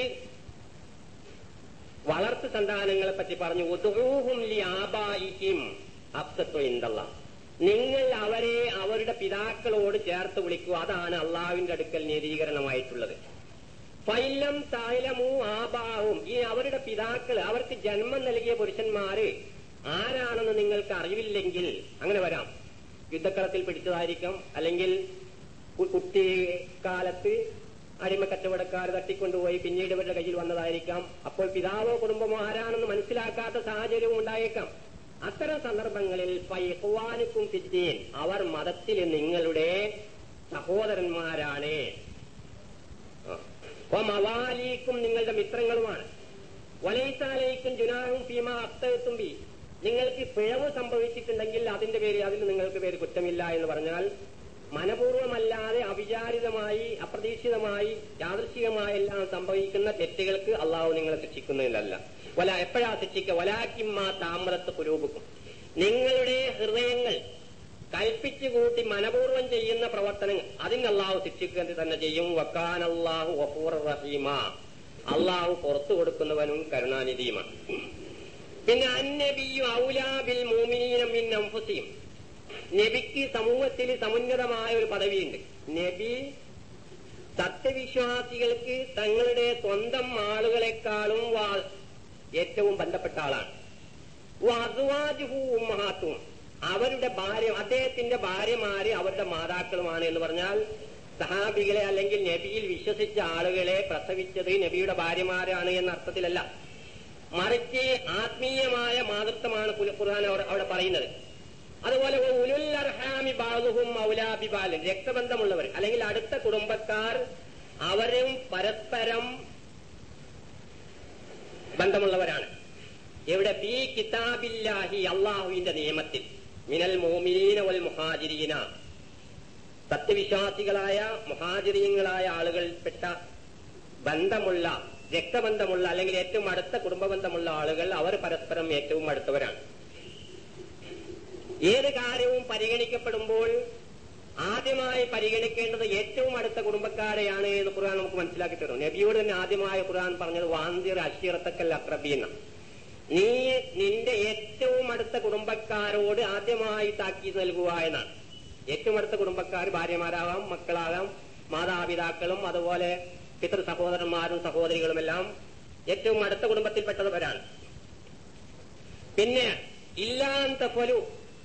വളർത്തു സന്താനങ്ങളെ പറ്റി പറഞ്ഞു ഉദൂഹും ലി ആബായിക്കും അബ്സത്വ ഇന്തല്ല നിങ്ങൾ അവരെ അവരുടെ പിതാക്കളോട് ചേർത്ത് വിളിക്കുക അതാണ് അള്ളാവിന്റെ അടുക്കൽ നീതീകരണമായിട്ടുള്ളത് ഫൈലം തായലമു ആബാവും ഈ അവരുടെ പിതാക്കൾ അവർക്ക് ജന്മം നൽകിയ പുരുഷന്മാര് ആരാണെന്ന് നിങ്ങൾക്ക് അറിവില്ലെങ്കിൽ അങ്ങനെ വരാം യുദ്ധക്കളത്തിൽ പിടിച്ചതായിരിക്കാം അല്ലെങ്കിൽ കു- കുട്ടിക്കാലത്ത് അടിമ കച്ചവടക്കാർ തട്ടിക്കൊണ്ടുപോയി പിന്നീട് ഇവരുടെ കയ്യിൽ വന്നതായിരിക്കാം അപ്പോൾ പിതാവോ കുടുംബമോ ആരാണെന്ന് മനസ്സിലാക്കാത്ത സാഹചര്യവും ഉണ്ടായേക്കാം അത്തരം സന്ദർഭങ്ങളിൽ ഫൈഹ്വാനുക്കും ഫിദ്ദീൻ അവർ മതത്തിൽ നിങ്ങളുടെ സഹോദരന്മാരാണ് മവാലിക്കും നിങ്ങളുടെ മിത്രങ്ങളുമാണ് വലൈസാലയ്ക്കും ജുനാഹും ഫീമ അത്തത്തും ബി നിങ്ങൾക്ക് പിഴവ് സംഭവിച്ചിട്ടുണ്ടെങ്കിൽ അതിന്റെ പേര് അതിന് നിങ്ങൾക്ക് പേര് കുറ്റമില്ല എന്ന് പറഞ്ഞാൽ മനപൂർവമല്ലാതെ അവിചാരിതമായി അപ്രതീക്ഷിതമായി യാദൃശികമായി എല്ലാം സംഭവിക്കുന്ന തെറ്റുകൾക്ക് അള്ളാഹു നിങ്ങളെ ശിക്ഷിക്കുന്നതിലല്ല വല എപ്പോഴാ ശിക്ഷിക്കുക വലാക്കിമ്മ താമരത്ത് പുരൂപിക്കും നിങ്ങളുടെ ഹൃദയങ്ങൾ കൽപ്പിച്ചു കൂട്ടി മനപൂർവ്വം ചെയ്യുന്ന പ്രവർത്തനങ്ങൾ അതിന് അള്ളാഹു ശിക്ഷിക്കുന്നത് തന്നെ ചെയ്യും വക്കാൻ അള്ളാഹു വഫൂർ റഹീമ അള്ളാഹു പുറത്തു കൊടുക്കുന്നവനും കരുണാനിധിയുമാണ് പിന്നെ അന്നബിയു ഔലാബിൽ മോമിനീനം മിൻ അംഫുസിയും നബിക്ക് സമൂഹത്തിൽ സമുന്നതമായ ഒരു പദവിയുണ്ട് നബി സത്യവിശ്വാസികൾക്ക് തങ്ങളുടെ സ്വന്തം ആളുകളെക്കാളും വാ- ഏറ്റവും ബന്ധപ്പെട്ട ആളാണ് വസുവാജുഹു ഉമ്മഹാത്തും അവരുടെ ഭാര്യ അദ്ദേഹത്തിന്റെ ഭാര്യമാര് അവരുടെ മാതാക്കളുമാണ് എന്ന് പറഞ്ഞാൽ സഹാബികളെ അല്ലെങ്കിൽ നബിയിൽ വിശ്വസിച്ച ആളുകളെ പ്രസവിച്ചത് നബിയുടെ ഭാര്യമാരാണ് എന്ന അർത്ഥത്തിലല്ല മറിച്ച് ആത്മീയമായ മാതൃത്വമാണ് ഖുൽ- ഖുർആൻ അവിടെ അവിടെ പറയുന്നത് അതുപോലെ ഉലുൽ അർഹാമി ബാലുഹും മൗലാബി ബാലൻ രക്തബന്ധമുള്ളവർ അല്ലെങ്കിൽ അടുത്ത കുടുംബക്കാർ അവരും പരസ്പരം ബന്ധമുള്ളവരാണ് എവിടെ ബി കിതാബില്ലാഹി അള്ളാഹുവിന്റെ നിയമത്തിൽ മിനൽ മോമിനീന വൽ മുഹാജിരീന സത്യവിശ്വാസികളായ മുഹാജിരീങ്ങളായ ആളുകൾപ്പെട്ട ബന്ധമുള്ള രക്തബന്ധമുള്ള അല്ലെങ്കിൽ ഏറ്റവും അടുത്ത കുടുംബബന്ധമുള്ള ആളുകൾ അവർ പരസ്പരം ഏറ്റവും അടുത്തവരാണ് ഏത് കാര്യവും പരിഗണിക്കപ്പെടുമ്പോൾ ആദ്യമായി പരിഗണിക്കേണ്ടത് ഏറ്റവും അടുത്ത കുടുംബക്കാരെയാണ് എന്ന് ഖുർആൻ നമുക്ക് മനസ്സിലാക്കി തരും നബിയോട് തന്നെ ആദ്യമായ ഖുർആൻ പറഞ്ഞത് വാന്തിർ അഷീറത്തക്കൽ അക്രബീന്ന നീ നിന്റെ ഏറ്റവും അടുത്ത കുടുംബക്കാരോട് ആദ്യമായി താക്കീത് നൽകുക എന്നാണ് ഏറ്റവും അടുത്ത കുടുംബക്കാർ ഭാര്യമാരാകാം മക്കളാകാം മാതാപിതാക്കളും അതുപോലെ പിതൃ സഹോദരന്മാരും സഹോദരികളുമെല്ലാം ഏറ്റവും അടുത്ത കുടുംബത്തിൽപ്പെട്ടവരാണ് പിന്നെ ഇല്ലാത്ത പൊലു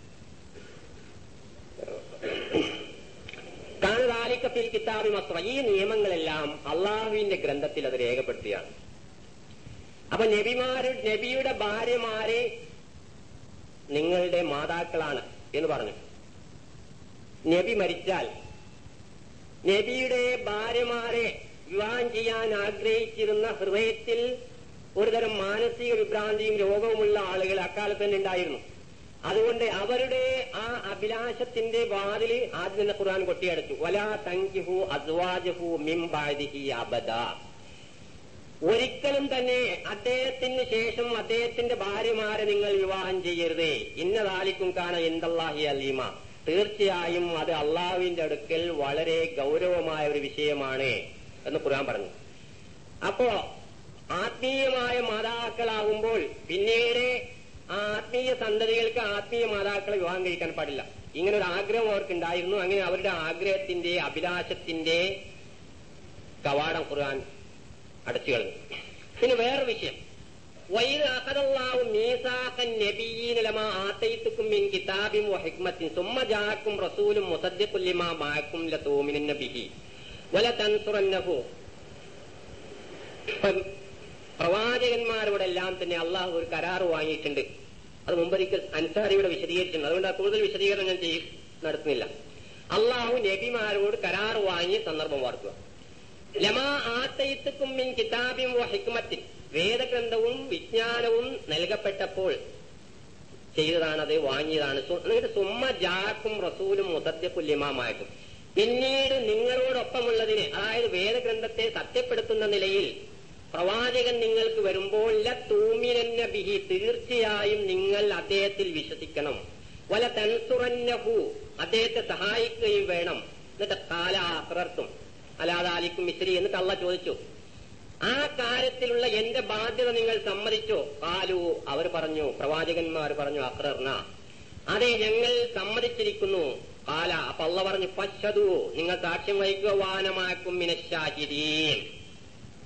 കാണുതാലിക്കത്തിൽ കിതാബി മസ്വ ഈ നിയമങ്ങളെല്ലാം അള്ളാഹുവിന്റെ ഗ്രന്ഥത്തിൽ അത് രേഖപ്പെടുത്തിയാണ് അപ്പൊ നബിമാര് നബിയുടെ ഭാര്യമാരെ നിങ്ങളുടെ മാതാക്കളാണ് എന്ന് പറഞ്ഞു നബി മരിച്ചാൽ നബിയുടെ ഭാര്യമാരെ വിവാഹം ചെയ്യാൻ ആഗ്രഹിച്ചിരുന്ന ഹൃദയത്തിൽ ഒരുതരം മാനസിക വിഭ്രാന്തിയും രോഗവുമുള്ള ആളുകൾ അക്കാലത്ത് തന്നെ ഉണ്ടായിരുന്നു അതുകൊണ്ട് അവരുടെ ആ അഭിലാഷത്തിന്റെ വാതില് ആദ്യം തന്നെ ഖുർആൻ കൊട്ടിയടച്ചു വലാ തങ്കിഹു അസ്വാജഹു മിംബാദിഹി അബദ ഒരിക്കലും തന്നെ അദ്ദേഹത്തിന് ശേഷം അദ്ദേഹത്തിന്റെ ഭാര്യമാരെ നിങ്ങൾ വിവാഹം ചെയ്യരുതേ ഇന്നതാലിക്കും കാണ എന്തല്ലാഹി അലീമ തീർച്ചയായും അത് അള്ളാഹുവിന്റെ അടുക്കൽ വളരെ ഗൗരവമായ ഒരു വിഷയമാണ് എന്ന് ഖുർആൻ പറഞ്ഞു അപ്പോ ആത്മീയമായ മാതാക്കളാകുമ്പോൾ പിന്നീട് ആ ആത്മീയ സന്തതികൾക്ക് ആത്മീയ മാതാക്കളെ വിവാഹം കഴിക്കാൻ പാടില്ല ഇങ്ങനെ ഒരു ആഗ്രഹം അവർക്കുണ്ടായിരുന്നു അങ്ങനെ അവരുടെ ആഗ്രഹത്തിന്റെ അഭിലാഷത്തിന്റെ കവാടം ഖുർആൻ അടച്ചു കളഞ്ഞു പിന്നെ വേറെ വിഷയം വൈദ് അഖദല്ലാഹു മീസാഖൻ നബിയ്യീന ലമാ ആതൈതുക്കും മിൻ കിതാബിൻ വഹിക്മത്തിൻ സുമ്മ ജാഅക്കും റസൂലും മുസദ്ദിഖുൽ ലിമാ മഅക്കും ലതൂമിനന്ന ബിഹി വല തൻസുറന്നഹു ഇപ്പം പ്രവാചകന്മാരോടെല്ലാം തന്നെ അള്ളാഹു ഒരു കരാറ് വാങ്ങിയിട്ടുണ്ട് അത് മുമ്പൊരിക്കൽ അൻസാരിയുടെ വിശദീകരിച്ചിട്ടുണ്ട് അതുകൊണ്ട് ആ കൂടുതൽ വിശദീകരണം ഞാൻ ചെയ്യ നടത്തുന്നില്ല അള്ളാഹു നബിമാരോട് കരാറ് വാങ്ങിയ സന്ദർഭം വാർക്കുക ലമാ ആത്തയിത്തുക്കും മിൻ കിതാബിൻ വ ഹിക്മത്തിൻ വേദഗ്രന്ഥവും വിജ്ഞാനവും നൽകപ്പെട്ടപ്പോൾ ചെയ്തതാണത് വാങ്ങിയതാണ് സു- എന്നിട്ട് സുമ്മ ജാക്കും റസൂലും മുസദ്യക്കുല്യമാമായിട്ടും പിന്നീട് നിങ്ങളോടൊപ്പമുള്ളതിന് അതായത് വേദഗ്രന്ഥത്തെ സത്യപ്പെടുത്തുന്ന നിലയിൽ പ്രവാചകൻ നിങ്ങൾക്ക് വരുമ്പോൾ ല തൂമിനന്ന ബിഹി തീർച്ചയായും നിങ്ങൾ അദ്ദേഹത്തിൽ വിശ്വസിക്കണം വല തൻസുറന്നഹു അദ്ദേഹത്തെ സഹായിക്കുകയും വേണം എന്നിട്ട് കാല അക്രർത്തും അലാതാലിക്കും മിശ്രി എന്നിട്ട് അള്ള ചോദിച്ചു ആ കാര്യത്തിലുള്ള എന്റെ ബാധ്യത നിങ്ങൾ സമ്മതിച്ചോ കാലു അവർ പറഞ്ഞു പ്രവാചകന്മാർ പറഞ്ഞു അക്രർന അതെ ഞങ്ങൾ സമ്മതിച്ചിരിക്കുന്നു കാല അപ്പൊ അള്ള പറഞ്ഞു പശ്ചതു നിങ്ങൾ സാക്ഷ്യം വഹിക്കുക വാനമാക്കും മിനശാഹിരീൻ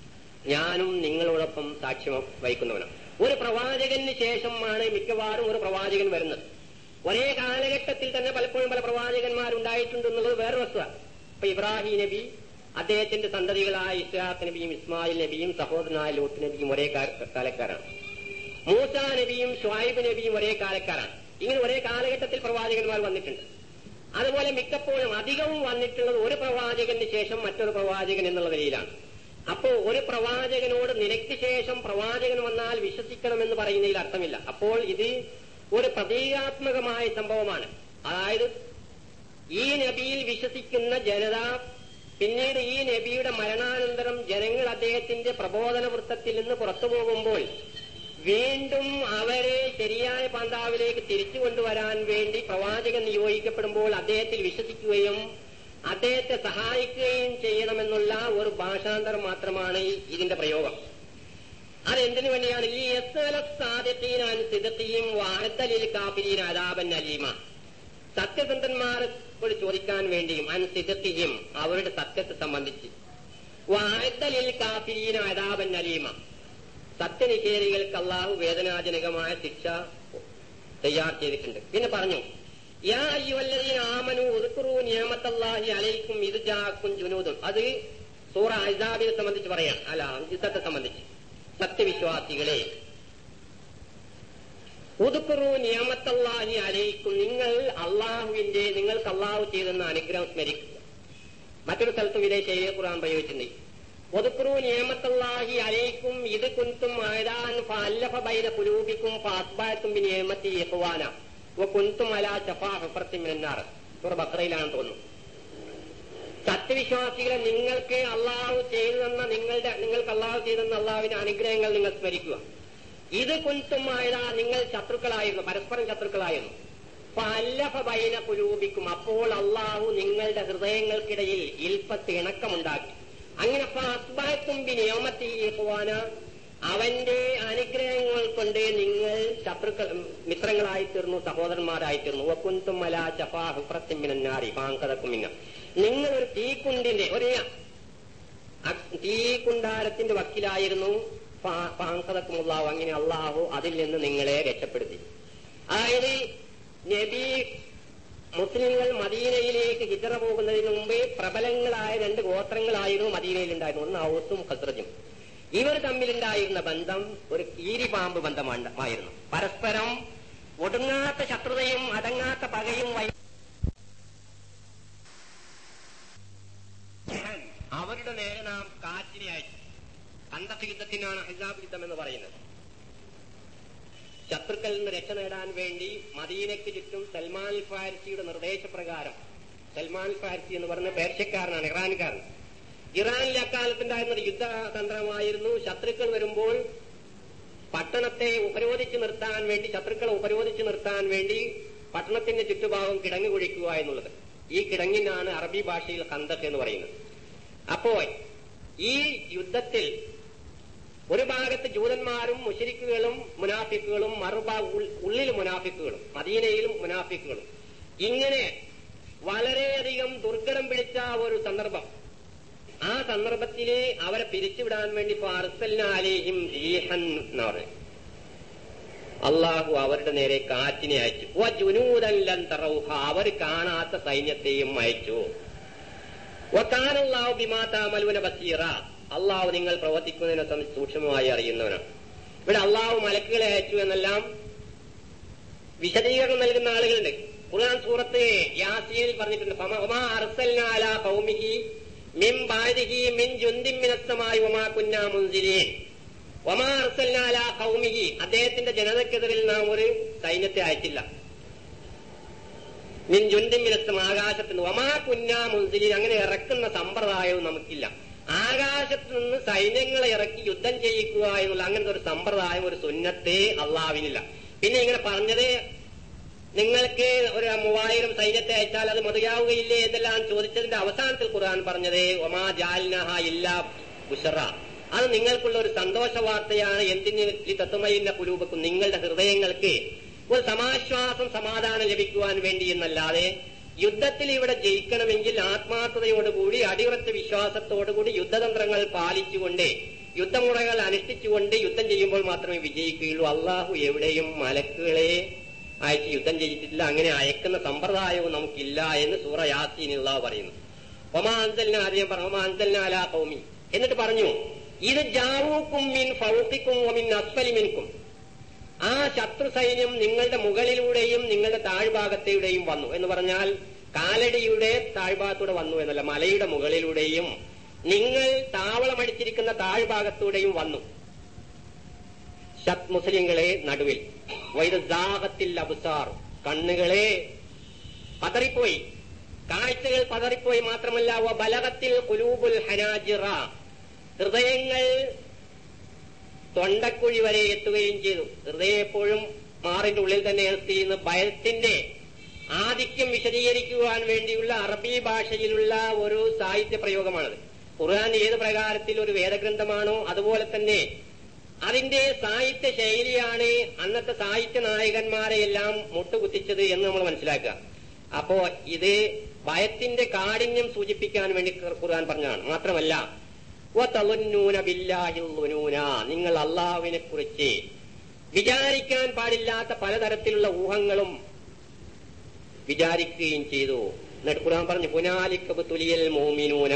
ഞാനും നിങ്ങളോടൊപ്പം സാക്ഷ്യം വഹിക്കുന്നവനാണ് ഒരു പ്രവാചകന് ശേഷമാണ് മിക്കവാറും ഒരു പ്രവാചകൻ വരുന്നത് ഒരേ കാലഘട്ടത്തിൽ തന്നെ പലപ്പോഴും പല പ്രവാചകന്മാരുണ്ടായിട്ടുണ്ട് എന്നുള്ളത് വേറെ വസ്തുത ഇപ്പൊ ഇബ്രാഹിം നബി അദ്ദേഹത്തിന്റെ സന്തതികളായ ഇസ്ഹാഖ് നബിയും ഇസ്മായിൽ നബിയും സഹോദരനായ ലോത്ത് നബിയും ഒരേ കാ- കാലക്കാരാണ് മൂസ നബിയും ഷ്വായിബ് നബിയും ഒരേ കാലക്കാരാണ് ഇങ്ങനെ ഒരേ കാലഘട്ടത്തിൽ പ്രവാചകന്മാർ വന്നിട്ടുണ്ട് അതുപോലെ മിക്കപ്പോഴും അധികവും വന്നിട്ടുള്ളത് ഒരു പ്രവാചകന് ശേഷം മറ്റൊരു പ്രവാചകൻ എന്നുള്ള നിലയിലാണ് അപ്പോ ഒരു പ്രവാചകനോട് നിനക്ക് ശേഷം പ്രവാചകൻ വന്നാൽ വിശ്വസിക്കണമെന്ന് പറയുന്നതിൽ അർത്ഥമില്ല അപ്പോൾ ഇത് ഒരു പ്രതീകാത്മകമായ സംഭവമാണ് അതായത് ഈ നബിയിൽ വിശ്വസിക്കുന്ന ജനത പിന്നീട് ഈ നബിയുടെ മരണാനന്തരം ജനങ്ങൾ അദ്ദേഹത്തിന്റെ പ്രബോധന വൃത്തത്തിൽ നിന്ന് പുറത്തു പോകുമ്പോൾ വീണ്ടും അവരെ ശരിയായ പന്താവിലേക്ക് തിരിച്ചു കൊണ്ടുവരാൻ വേണ്ടി പ്രവാചകൻ നിയോഗിക്കപ്പെടുമ്പോൾ അദ്ദേഹത്തിൽ വിശ്വസിക്കുകയും അദ്ദേഹത്തെ സഹായിക്കുകയും ചെയ്യണമെന്നുള്ള ഒരു ഭാഷാന്തരം മാത്രമാണ് ഈ- ഇതിന്റെ പ്രയോഗം അതെന്തിനു വേണ്ടിയാണ് ഈ സാധ്യത്തീനാൻ സിദ്ധത്തെയും വാഴത്തലിൽ കാപ്പിരീൻ അതാപൻ അലീമ സത്യസന്ധന്മാരോട് ചോദിക്കാൻ വേണ്ടിയും അൻ സിദ്ധത്തെയും അവരുടെ സത്യത്തെ സംബന്ധിച്ച് വാഴത്തലിൽ കാപ്പിരീൻ അതാപൻ അലീമ സത്യനിഷേധികൾക്ക് അള്ളാഹു വേദനാജനകമായ ശിക്ഷ തയ്യാർ ചെയ്തിട്ടുണ്ട് പിന്നെ പറഞ്ഞു യാ അയ്യുവല്ലദീന ആമനു ഉദ്കുറു നിയമത്തല്ലാഹി അലൈക്കും ഇത് ജാക്കും ജുനൂദും അത് സൂറ അഹിസാബിനെ സംബന്ധിച്ച് പറയാം അല്ല യുദ്ധത്തെ സംബന്ധിച്ച് സത്യവിശ്വാസികളെ ഉദ്കുറു നിയമത്തല്ലാഹി അലൈക്കും നിങ്ങൾ അള്ളാഹുവിന്റെ നിങ്ങൾക്ക് അള്ളാഹു ചെയ്തെന്ന അനുഗ്രഹം സ്മരിക്കുക മറ്റൊരു സ്ഥലത്തും ഇതേ ശൈലിയെ ഖുർആൻ പ്രയോഗിച്ചിട്ടുണ്ട് ഒതുക്കുറു നിയമത്തല്ലാഹി അലൈക്കും ഇത് കുന്തും ആയതാൻ ഫല്ലഫ ബൈന കുലൂബിക്കും ഫാസ്ബായത്തും നിയമത്തി യഹ്വാന വ കുന്തും അലാ ചഫാ ഹുഫറത്തിൻ മിനന്നാർ സൂറ ബഖറയിലാണ് തോന്നുന്നു സത്യവിശ്വാസികളെ നിങ്ങൾക്ക് അള്ളാഹു ചെയ്തു തന്ന നിങ്ങളുടെ നിങ്ങൾക്ക് അള്ളാഹു ചെയ്തു തന്ന അള്ളാഹുവിന്റെ അനുഗ്രഹങ്ങൾ നിങ്ങൾ സ്മരിക്കുക ഇത് കുന്തും ആയതാ നിങ്ങൾ ശത്രുക്കളായിരുന്നു പരസ്പരം ശത്രുക്കളായിരുന്നു ഫല്ലഫ ബൈന കുലൂബിക്കും അപ്പോൾ അള്ളാഹു നിങ്ങളുടെ ഹൃദയങ്ങൾക്കിടയിൽ ഇൽപ്പത്ത് ഇണക്കമുണ്ടാക്കി അങ്ങനെ ഫാസ്ബായത്തുമ്പി നിയമത്തി പോവാന അവന്റെ അനുഗ്രഹങ്ങൾ കൊണ്ട് നിങ്ങൾ ശത്രുക്കൾ മിത്രങ്ങളായി തീർന്നു സഹോദരന്മാരായി തീർന്നു വക്കുന്തും അല ചഫാ ഹുപ്രത്തിമിനാരി പാങ്കതക്കുമിങ്ങ നിങ്ങൾ ഒരു തീക്കുണ്ടിന്റെ ഒരു അ- തീക്കുണ്ടാരത്തിന്റെ വക്കിലായിരുന്നു പാങ്കതക്കുമുള്ളാഹു അങ്ങനെ അള്ളാഹു അതിൽ നിന്ന് നിങ്ങളെ രക്ഷപ്പെടുത്തി അതായത് നബി മുസ്ലിങ്ങൾ മദീനയിലേക്ക് ഹിജറ പോകുന്നതിന് മുമ്പേ പ്രബലങ്ങളായ രണ്ട് ഗോത്രങ്ങളായിരുന്നു മദീനയിലുണ്ടായിരുന്നു ഒന്ന് ഔസും ഖസ്റജും ഇവർ തമ്മിലുണ്ടായിരുന്ന ബന്ധം ഒരു കീരിപാമ്പ് ബന്ധമായിരുന്നു പരസ്പരം ഒടുങ്ങാത്ത ശത്രുതയും അടങ്ങാത്ത പകയും വൈ അവരുടെ നേരെ നാം കാറ്റിനെ അയച്ചു അന്തസ് യുദ്ധത്തിനാണ് ഹിജാബ് യുദ്ധം എന്ന് പറയുന്നത് ശത്രുക്കളിൽ നിന്ന് രക്ഷ നേടാൻ വേണ്ടി മദീനയ്ക്ക് ചുറ്റും സൽമാൻ ഫാരിസിയുടെ നിർദ്ദേശപ്രകാരം സൽമാൻ ഫാരിസി എന്ന് പറയുന്ന പേർഷ്യക്കാരനാണ് ഇറാൻകാരൻ ഇറാനിലെ അക്കാലത്തുണ്ടായിരുന്ന ഒരു യുദ്ധതന്ത്രമായിരുന്നു ശത്രുക്കൾ വരുമ്പോൾ പട്ടണത്തെ ഉപരോധിച്ചു നിർത്താൻ വേണ്ടി ശത്രുക്കളെ ഉപരോധിച്ചു നിർത്താൻ വേണ്ടി പട്ടണത്തിന്റെ ചുറ്റുഭാഗം കിടങ്ങ് കുഴിക്കുക എന്നുള്ളത് ഈ കിടങ്ങിനാണ് അറബി ഭാഷയിൽ കന്തക്ക് എന്ന് പറയുന്നത് അപ്പോ ഈ യുദ്ധത്തിൽ ഒരു ഭാഗത്ത് ജൂതന്മാരും മുഷരിക്കുകളും മുനാഫിക്കുകളും മറുഭാ ഉള്ളിൽ മുനാഫിക്കുകളും മദീനയിലും മുനാഫിക്കുകളും ഇങ്ങനെ വളരെയധികം ദുർഘടം പിടിച്ച ഒരു സന്ദർഭം ആ സന്ദർഭത്തില് അവരെ പിരിച്ചുവിടാൻ വേണ്ടി അർസലിനാലേഹിം റീഹൻ എന്ന് പറഞ്ഞു അള്ളാഹു അവരുടെ നേരെ കാറ്റിനെ അയച്ചു വ ജുനൂദല്ലൻ തറൗഹ അവർ കാണാത്ത സൈന്യത്തെയും അയച്ചു വക്കാനല്ലാഹു ബിമാതാമലുവിന ബസീറ അള്ളാഹു നിങ്ങൾ പ്രവർത്തിക്കുന്നതിനെ സംബന്ധിച്ച് സൂക്ഷ്മമായി അറിയുന്നവനാണ് ഇവിടെ അള്ളാഹു മലക്കുകളെ അയച്ചു എന്നെല്ലാം വിശദീകരണം നൽകുന്ന ആളുകളുണ്ട് ഖുർആൻ സൂറത്ത് യാസീനിൽ പറഞ്ഞിട്ടുണ്ട് ഫമ- വമാ അർസൽനാ അലാ ഖൗമിഹി മിൻ ബാദിഹി മിൻ ജുന്ദിൻ മിനസ്സമായി വമാ കുന്നാ മുൻസിലീൻ വമാ അർസൽനാ അലാ ഖൗമിഹി അദ്ദേഹത്തിന്റെ ജനതക്കെതിരിൽ നാം ഒരു സൈന്യത്തെ അയച്ചില്ല മിൻ ജുന്ദിൻ മിനസ്സം ആകാശത്ത് നിന്ന് വമാ കുന്നാ മുൻസിലീൻ അങ്ങനെ ഇറക്കുന്ന സമ്പ്രദായവും നമുക്കില്ല ആകാശത്ത് നിന്ന് സൈന്യങ്ങളെ ഇറക്കി യുദ്ധം ചെയ്യിക്കുക എന്നുള്ള അങ്ങനത്തെ ഒരു സമ്പ്രദായം ഒരു സുന്നത്തെ അള്ളാവിനില്ല പിന്നെ ഇങ്ങനെ പറഞ്ഞത് നിങ്ങൾക്ക് ഒരു മൂവായിരം സൈന്യത്തെ അയച്ചാൽ അത് മതിയാവുകയില്ലേ എന്നെല്ലാം ചോദിച്ചതിന്റെ അവസാനത്തിൽ ഖുർആൻ പറഞ്ഞത് ഒമാ ജാലിനഹ ഇല്ല ബുഷറ അത് നിങ്ങൾക്കുള്ള ഒരു സന്തോഷ വാർത്തയാണ് എന്തിന് ഈ തത്വമയിന്ന കുലൂപക്കും നിങ്ങളുടെ ഹൃദയങ്ങൾക്ക് ഒരു സമാശ്വാസം സമാധാനം ലഭിക്കുവാൻ വേണ്ടി എന്നല്ലാതെ യുദ്ധത്തിൽ ഇവിടെ ജയിക്കണമെങ്കിൽ ആത്മാർത്ഥതയോടുകൂടി അടിയുറച്ച വിശ്വാസത്തോടുകൂടി യുദ്ധതന്ത്രങ്ങൾ പാലിച്ചുകൊണ്ട് യുദ്ധമുറകൾ അനുഷ്ഠിച്ചുകൊണ്ട് യുദ്ധം ചെയ്യുമ്പോൾ മാത്രമേ വിജയിക്കുകയുള്ളൂ അള്ളാഹു എവിടെയും മലക്കുകളെ അയച്ച് യുദ്ധം ചെയ്തിട്ടില്ല അങ്ങനെ അയക്കുന്ന സമ്പ്രദായവും നമുക്കില്ല എന്ന് സൂറ യാസീനുള്ള പറയുന്നു ഒമാ അൻസലിന ആദ്യം പറഞ്ഞു ഒമാ അൻസലിന അലാ കൗമി എന്നിട്ട് പറഞ്ഞു ഇത് ജാവൂക്കും മിൻ ഫൗക്കിക്കും മിൻ അസ്ഫലിമിൻക്കും ആ ശത്രു സൈന്യം നിങ്ങളുടെ മുകളിലൂടെയും നിങ്ങളുടെ താഴ്ഭാഗത്തൂടെയും വന്നു എന്ന് പറഞ്ഞാൽ കാലടിയുടെ താഴ്ഭാഗത്തൂടെ വന്നു എന്നല്ല മലയുടെ മുകളിലൂടെയും നിങ്ങൾ താവളമടിച്ചിരിക്കുന്ന താഴ്ഭാഗത്തൂടെയും വന്നു ശത് മുസ്ലിങ്ങളെ നടുവിൽ വൈദാഹത്തിൽ അബുസാർ കണ്ണുകളെ പതറിപ്പോയി കാഴ്ചകൾ പതറിപ്പോയി മാത്രമല്ല വ ബലകത്തിൽ കുലൂബുൽ ഹനാജിറ ഹൃദയങ്ങൾ തൊണ്ടക്കുഴി വരെ എത്തുകയും ചെയ്തു ഹൃദയം എപ്പോഴും മാറിന്റെ ഉള്ളിൽ തന്നെ സ്ഥിതി ചെയ്യുന്ന ഭയത്തിന്റെ ആധിക്യം വിശദീകരിക്കുവാൻ വേണ്ടിയുള്ള അറബി ഭാഷയിലുള്ള ഒരു സാഹിത്യ പ്രയോഗമാണത് ഖുർആൻ ഏത് പ്രകാരത്തിൽ ഒരു വേദഗ്രന്ഥമാണോ അതുപോലെ തന്നെ അതിന്റെ സാഹിത്യ ശൈലിയാണ് അന്നത്തെ സാഹിത്യ നായകന്മാരെ എല്ലാം മുട്ടുകുത്തിച്ചത് എന്ന് നമ്മൾ മനസ്സിലാക്കുക അപ്പോ ഇത് ഭയത്തിന്റെ കാഠിന്യം സൂചിപ്പിക്കാൻ വേണ്ടി ഖുർആൻ പറഞ്ഞതാണ് മാത്രമല്ല വതളുന്നൂന ബില്ലാഹിൽ ളുനൂന. നിങ്ങൾ അള്ളാഹുവിനെ കുറിച്ച് വിചാരിക്കാൻ പാടില്ലാത്ത പലതരത്തിലുള്ള ഊഹങ്ങളും വിചാരിക്കുകയും ചെയ്തു എന്നിട്ട് ഖുർആൻ പറഞ്ഞു പുനാലിക്കബ് തുലിയൽ മോമിനൂന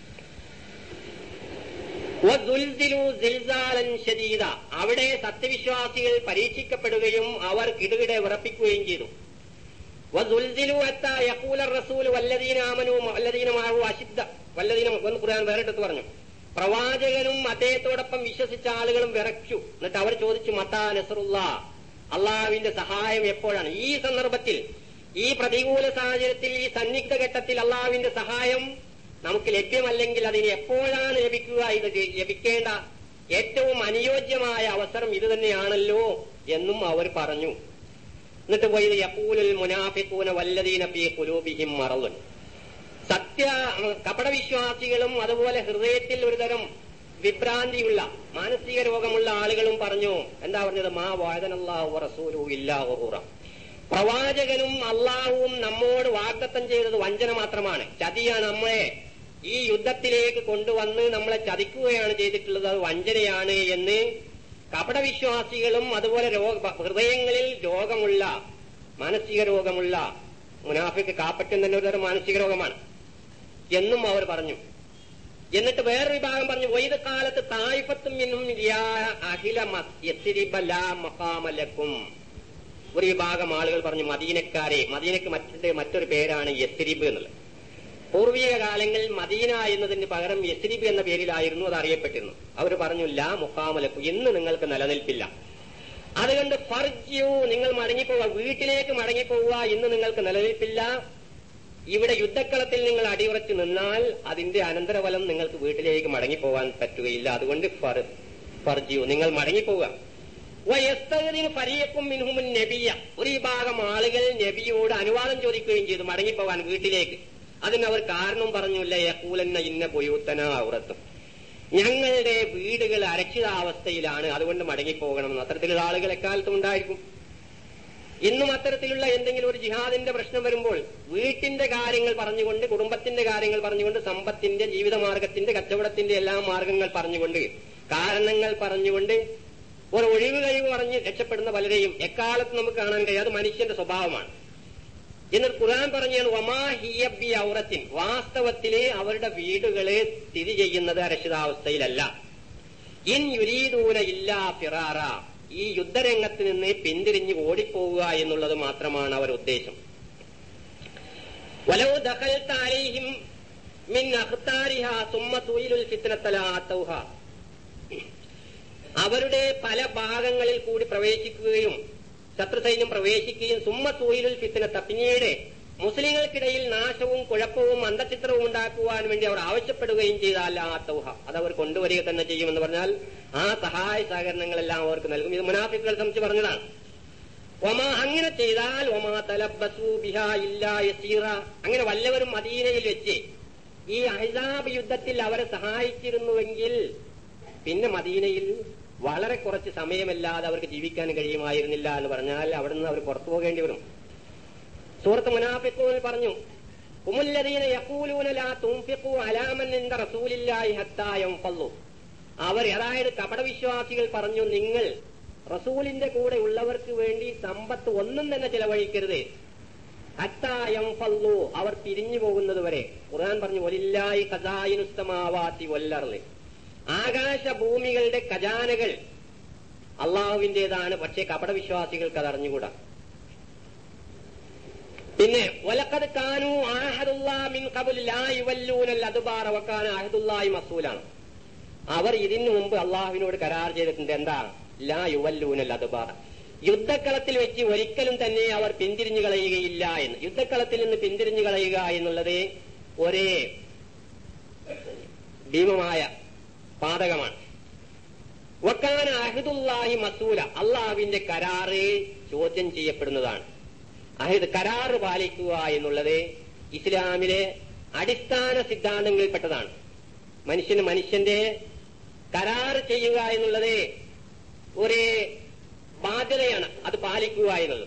വസുൽസിലു സിൽസാലൻ ശദീദ. അവിടെ സത്യവിശ്വാസികൾ പരീക്ഷിക്കപ്പെടുകയും അവർ കിടുകിടെ വിറപ്പിക്കുകയും ചെയ്തു വസുൽസിലു അത്ത യഖൂല റസൂൽ വല്ലദീന ആമനു വല്ലദീന മാഹു അശിദ്ദ വല്ലദീന എന്ന് ഖുർആൻ വേറിട്ടത്ത് പറഞ്ഞു പ്രവാചകനും അദ്ദേഹത്തോടൊപ്പം വിശ്വസിച്ച ആളുകളും വിറച്ചു എന്നിട്ട് അവർ ചോദിച്ചു മത്താ നസറുള്ള അള്ളാഹുവിന്റെ സഹായം എപ്പോഴാണ് ഈ സന്ദർഭത്തിൽ ഈ പ്രതികൂല സാഹചര്യത്തിൽ ഈ സന്നിഗ്ധ ഘട്ടത്തിൽ അള്ളാഹുവിന്റെ സഹായം നമുക്ക് ലഭ്യമല്ലെങ്കിൽ അതിന് എപ്പോഴാണ് ലഭിക്കുക ഇത് ലഭിക്കേണ്ട ഏറ്റവും അനുയോജ്യമായ അവസരം ഇത് തന്നെയാണല്ലോ എന്നും അവർ പറഞ്ഞു എന്നിട്ട് പോയി യപ്പൂലുൽ മുനാഫിക്കൂന വല്ലദീന ഫീ ഖുലൂബിഹിം മറളുൻ സത്യ കപടവിശ്വാസികളും അതുപോലെ ഹൃദയത്തിൽ ഒരുതരം വിഭ്രാന്തിയുള്ള മാനസിക രോഗമുള്ള ആളുകളും പറഞ്ഞു എന്താ പറഞ്ഞത് മാ വായതനല്ലാഹു റസൂലു ഇല്ലാ ഗുറൂറ പ്രവാചകനും അള്ളാഹുവും നമ്മോട് വാഗ്ദത്തം ചെയ്തത് വഞ്ചന മാത്രമാണ് ചതിയാണ് നമ്മളെ ഈ യുദ്ധത്തിലേക്ക് കൊണ്ടുവന്ന് നമ്മളെ ചതിക്കുകയാണ് ചെയ്തിട്ടുള്ളത് അത് വഞ്ചനയാണ് എന്ന് കപടവിശ്വാസികളും അതുപോലെ രോഗ ഹൃദയങ്ങളിൽ രോഗമുള്ള മാനസിക രോഗമുള്ള മുനാഫിക്ക് കാപ്പറ്റം തന്നെ ഒരുതരം മാനസിക രോഗമാണ് എന്നും അവർ പറഞ്ഞു എന്നിട്ട് വേറൊരു വിഭാഗം പറഞ്ഞു വൈദ കാലത്ത് തായ്പത്തും മിന്നും അഖില മക്കാമലക്കും ഒരു വിഭാഗം ആളുകൾ പറഞ്ഞു മദീനക്കാരെ മദീനക്ക് മറ്റേ മറ്റൊരു പേരാണ് യസ്രിബ് എന്നുള്ളത് പൂർവിക കാലങ്ങളിൽ മദീന എന്നതിന് പകരം യസ്രിബ് എന്ന പേരിലായിരുന്നു അത് അറിയപ്പെട്ടിരുന്നു അവർ പറഞ്ഞു ലാ മുഖാമലക്കു ഇന്ന് നിങ്ങൾക്ക് നിലനിൽപ്പില്ല അതുകൊണ്ട് ഫർജ്യു നിങ്ങൾ മടങ്ങിപ്പോവുക വീട്ടിലേക്ക് മടങ്ങിപ്പോവുക ഇന്ന് നിങ്ങൾക്ക് നിലനിൽപ്പില്ല ഇവിടെ യുദ്ധക്കളത്തിൽ നിങ്ങൾ അടിയുറച്ചു നിന്നാൽ അതിന്റെ അനന്തരഫലം നിങ്ങൾക്ക് വീട്ടിലേക്ക് മടങ്ങിപ്പോകാൻ പറ്റുകയില്ല അതുകൊണ്ട് ഫർ- ഫർജിയു നിങ്ങൾ മടങ്ങിപ്പോവുക വയസ്തകതിന് പരിയക്കും മിൻഹുമുൻ നബിയ ഒരു വിഭാഗം ആളുകൾ നബിയോട് അനുവാദം ചോദിക്കുകയും ചെയ്തു മടങ്ങിപ്പോകാൻ വീട്ടിലേക്ക് അതിന് അവർ കാരണം പറഞ്ഞില്ല യക്കൂലെന്ന ഇന്ന പൊയൂത്തന ഔറത്തും ഞങ്ങളുടെ വീടുകൾ അരക്ഷിതാവസ്ഥയിലാണ് അതുകൊണ്ട് മടങ്ങിപ്പോകണമെന്ന് അത്തരത്തിലുള്ള ആളുകൾ എക്കാലത്തും ഉണ്ടായിരിക്കും ഇന്നും അത്തരത്തിലുള്ള എന്തെങ്കിലും ഒരു ജിഹാദിന്റെ പ്രശ്നം വരുമ്പോൾ വീട്ടിന്റെ കാര്യങ്ങൾ പറഞ്ഞുകൊണ്ട് കുടുംബത്തിന്റെ കാര്യങ്ങൾ പറഞ്ഞുകൊണ്ട് സമ്പത്തിന്റെ ജീവിതമാർഗത്തിന്റെ കച്ചവടത്തിന്റെ എല്ലാ മാർഗങ്ങൾ പറഞ്ഞുകൊണ്ട് കാരണങ്ങൾ പറഞ്ഞുകൊണ്ട് ഒരു ഒഴിവ് കഴിവ് പറഞ്ഞ് രക്ഷപ്പെടുന്ന പലരെയും എക്കാലത്തും നമുക്ക് കാണാൻ കഴിയും അത് മനുഷ്യന്റെ സ്വഭാവമാണ് എന്നാൽ ഖുർആൻ പറഞ്ഞാണ് വമാ ഹിയബി ഔറത്തിൻ വാസ്തവത്തില് അവരുടെ വീടുകളെ സ്ഥിതി ചെയ്യുന്നത് അരക്ഷിതാവസ്ഥയിലല്ല ഇൻ യുരീദൂന ഇല്ലാ ഫിറാറ ഈ യുദ്ധരംഗത്ത് നിന്ന് പിന്തിരിഞ്ഞ് ഓടിപ്പോവുക എന്നുള്ളത് മാത്രമാണ് അവർ ഉദ്ദേശം വലവ് ദഖൽത അലൈഹിം മിൻ അഖ്താരിഹ സുമ്മ തുയിലുൽ ഫിത്നത്തലാത്തൗഹ അവരുടെ പല ഭാഗങ്ങളിൽ കൂടി പ്രവേശിക്കുകയും ശത്രുസൈന്യം പ്രവേശിക്കുകയും സുമ്മ തൂയിലുൽ ഫിത്തിനത്ത പിന്നീട് മുസ്ലിങ്ങൾക്കിടയിൽ നാശവും കുഴപ്പവും അന്തചിത്രവും ഉണ്ടാക്കുവാൻ വേണ്ടി അവർ ആവശ്യപ്പെടുകയും ചെയ്താൽ ആ തൗഹ അത് അവർ കൊണ്ടുവരിക തന്നെ ചെയ്യുമെന്ന് പറഞ്ഞാൽ ആ സഹായ സഹകരണങ്ങളെല്ലാം അവർക്ക് നൽകും ഇത് മുനാഫിക്കുകൾ സംബന്ധിച്ച് പറഞ്ഞതാണ് ഒമാ അങ്ങനെ ചെയ്താൽ ഒമാ തലബസു ബിഹ ഇല്ലാ യസീറ അങ്ങനെ വല്ലവരും മദീനയിൽ വെച്ച് ഈ അഹിസാബ് യുദ്ധത്തിൽ അവരെ സഹായിച്ചിരുന്നുവെങ്കിൽ പിന്നെ മദീനയിൽ വളരെ കുറച്ച് സമയമല്ലാതെ അവർക്ക് ജീവിക്കാൻ കഴിയുമായിരുന്നില്ല എന്ന് പറഞ്ഞാൽ അവിടെ നിന്ന് അവർ പുറത്തു പോകേണ്ടി വരും സൂറത്ത് മുനാഫിക്കൂനിൽ പറഞ്ഞു ഉമുല്ലദീന യഖൂലൂന ലാ തുൻഫിഖൂ അലാ മൻ ഇൻദ റസൂലില്ലാഹി ഹത്താ യൻഫളു അവർ അതായത് കപടവിശ്വാസികൾ പറഞ്ഞു നിങ്ങൾ റസൂലിന്റെ കൂടെ ഉള്ളവർക്ക് വേണ്ടി സമ്പത്ത് ഒന്നും തന്നെ ചെലവഴിക്കരുത് അത്തായം ഫല്ലു അവർ പിരിഞ്ഞു പോകുന്നത് വരെ ഖുർആൻ പറഞ്ഞു ഒലില്ലായി ഖസായിനുസ്തമാവാത്തി വല്ലർന്ന് ആകാശ ഭൂമികളുടെ ഖജാനകൾ അള്ളാഹുവിന്റേതാണ് പക്ഷേ കപടവിശ്വാസികൾക്ക് അത് അറിഞ്ഞുകൂടാ പിന്നെ ഒലക്കത് കാനു ആഹദുല്ലാ മിൻ കബുൽ ലാ യുവല്ലൂനൽ അതുബാറ വക്കാന അഹദുല്ലായി മസൂലാണ് അവർ ഇതിനു മുമ്പ് അള്ളാഹുവിനോട് കരാർ ചെയ്തിട്ടുണ്ട് എന്താ ലാ യുവല്ലൂനൽ അതുബാറ യുദ്ധക്കളത്തിൽ വെച്ച് ഒരിക്കലും തന്നെ അവർ പിന്തിരിഞ്ഞു കളയുകയില്ല എന്ന് യുദ്ധക്കളത്തിൽ നിന്ന് പിന്തിരിഞ്ഞു കളയുക എന്നുള്ളത് ഒരേ ഭീമമായ പാതകമാണ് വക്കാന അഹദുല്ലാഹി മസൂല അള്ളാഹുവിന്റെ കരാറ് ചോദ്യം ചെയ്യപ്പെടുന്നതാണ് അഹിദ് കരാറ് പാലിക്കുക എന്നുള്ളത് ഇസ്ലാമിലെ അടിസ്ഥാന സിദ്ധാന്തങ്ങളിൽപ്പെട്ടതാണ് മനുഷ്യന് മനുഷ്യന്റെ കരാറ് ചെയ്യുക എന്നുള്ളത് ഒരു ബാധ്യതയാണ് അത് പാലിക്കുക എന്നുള്ളത്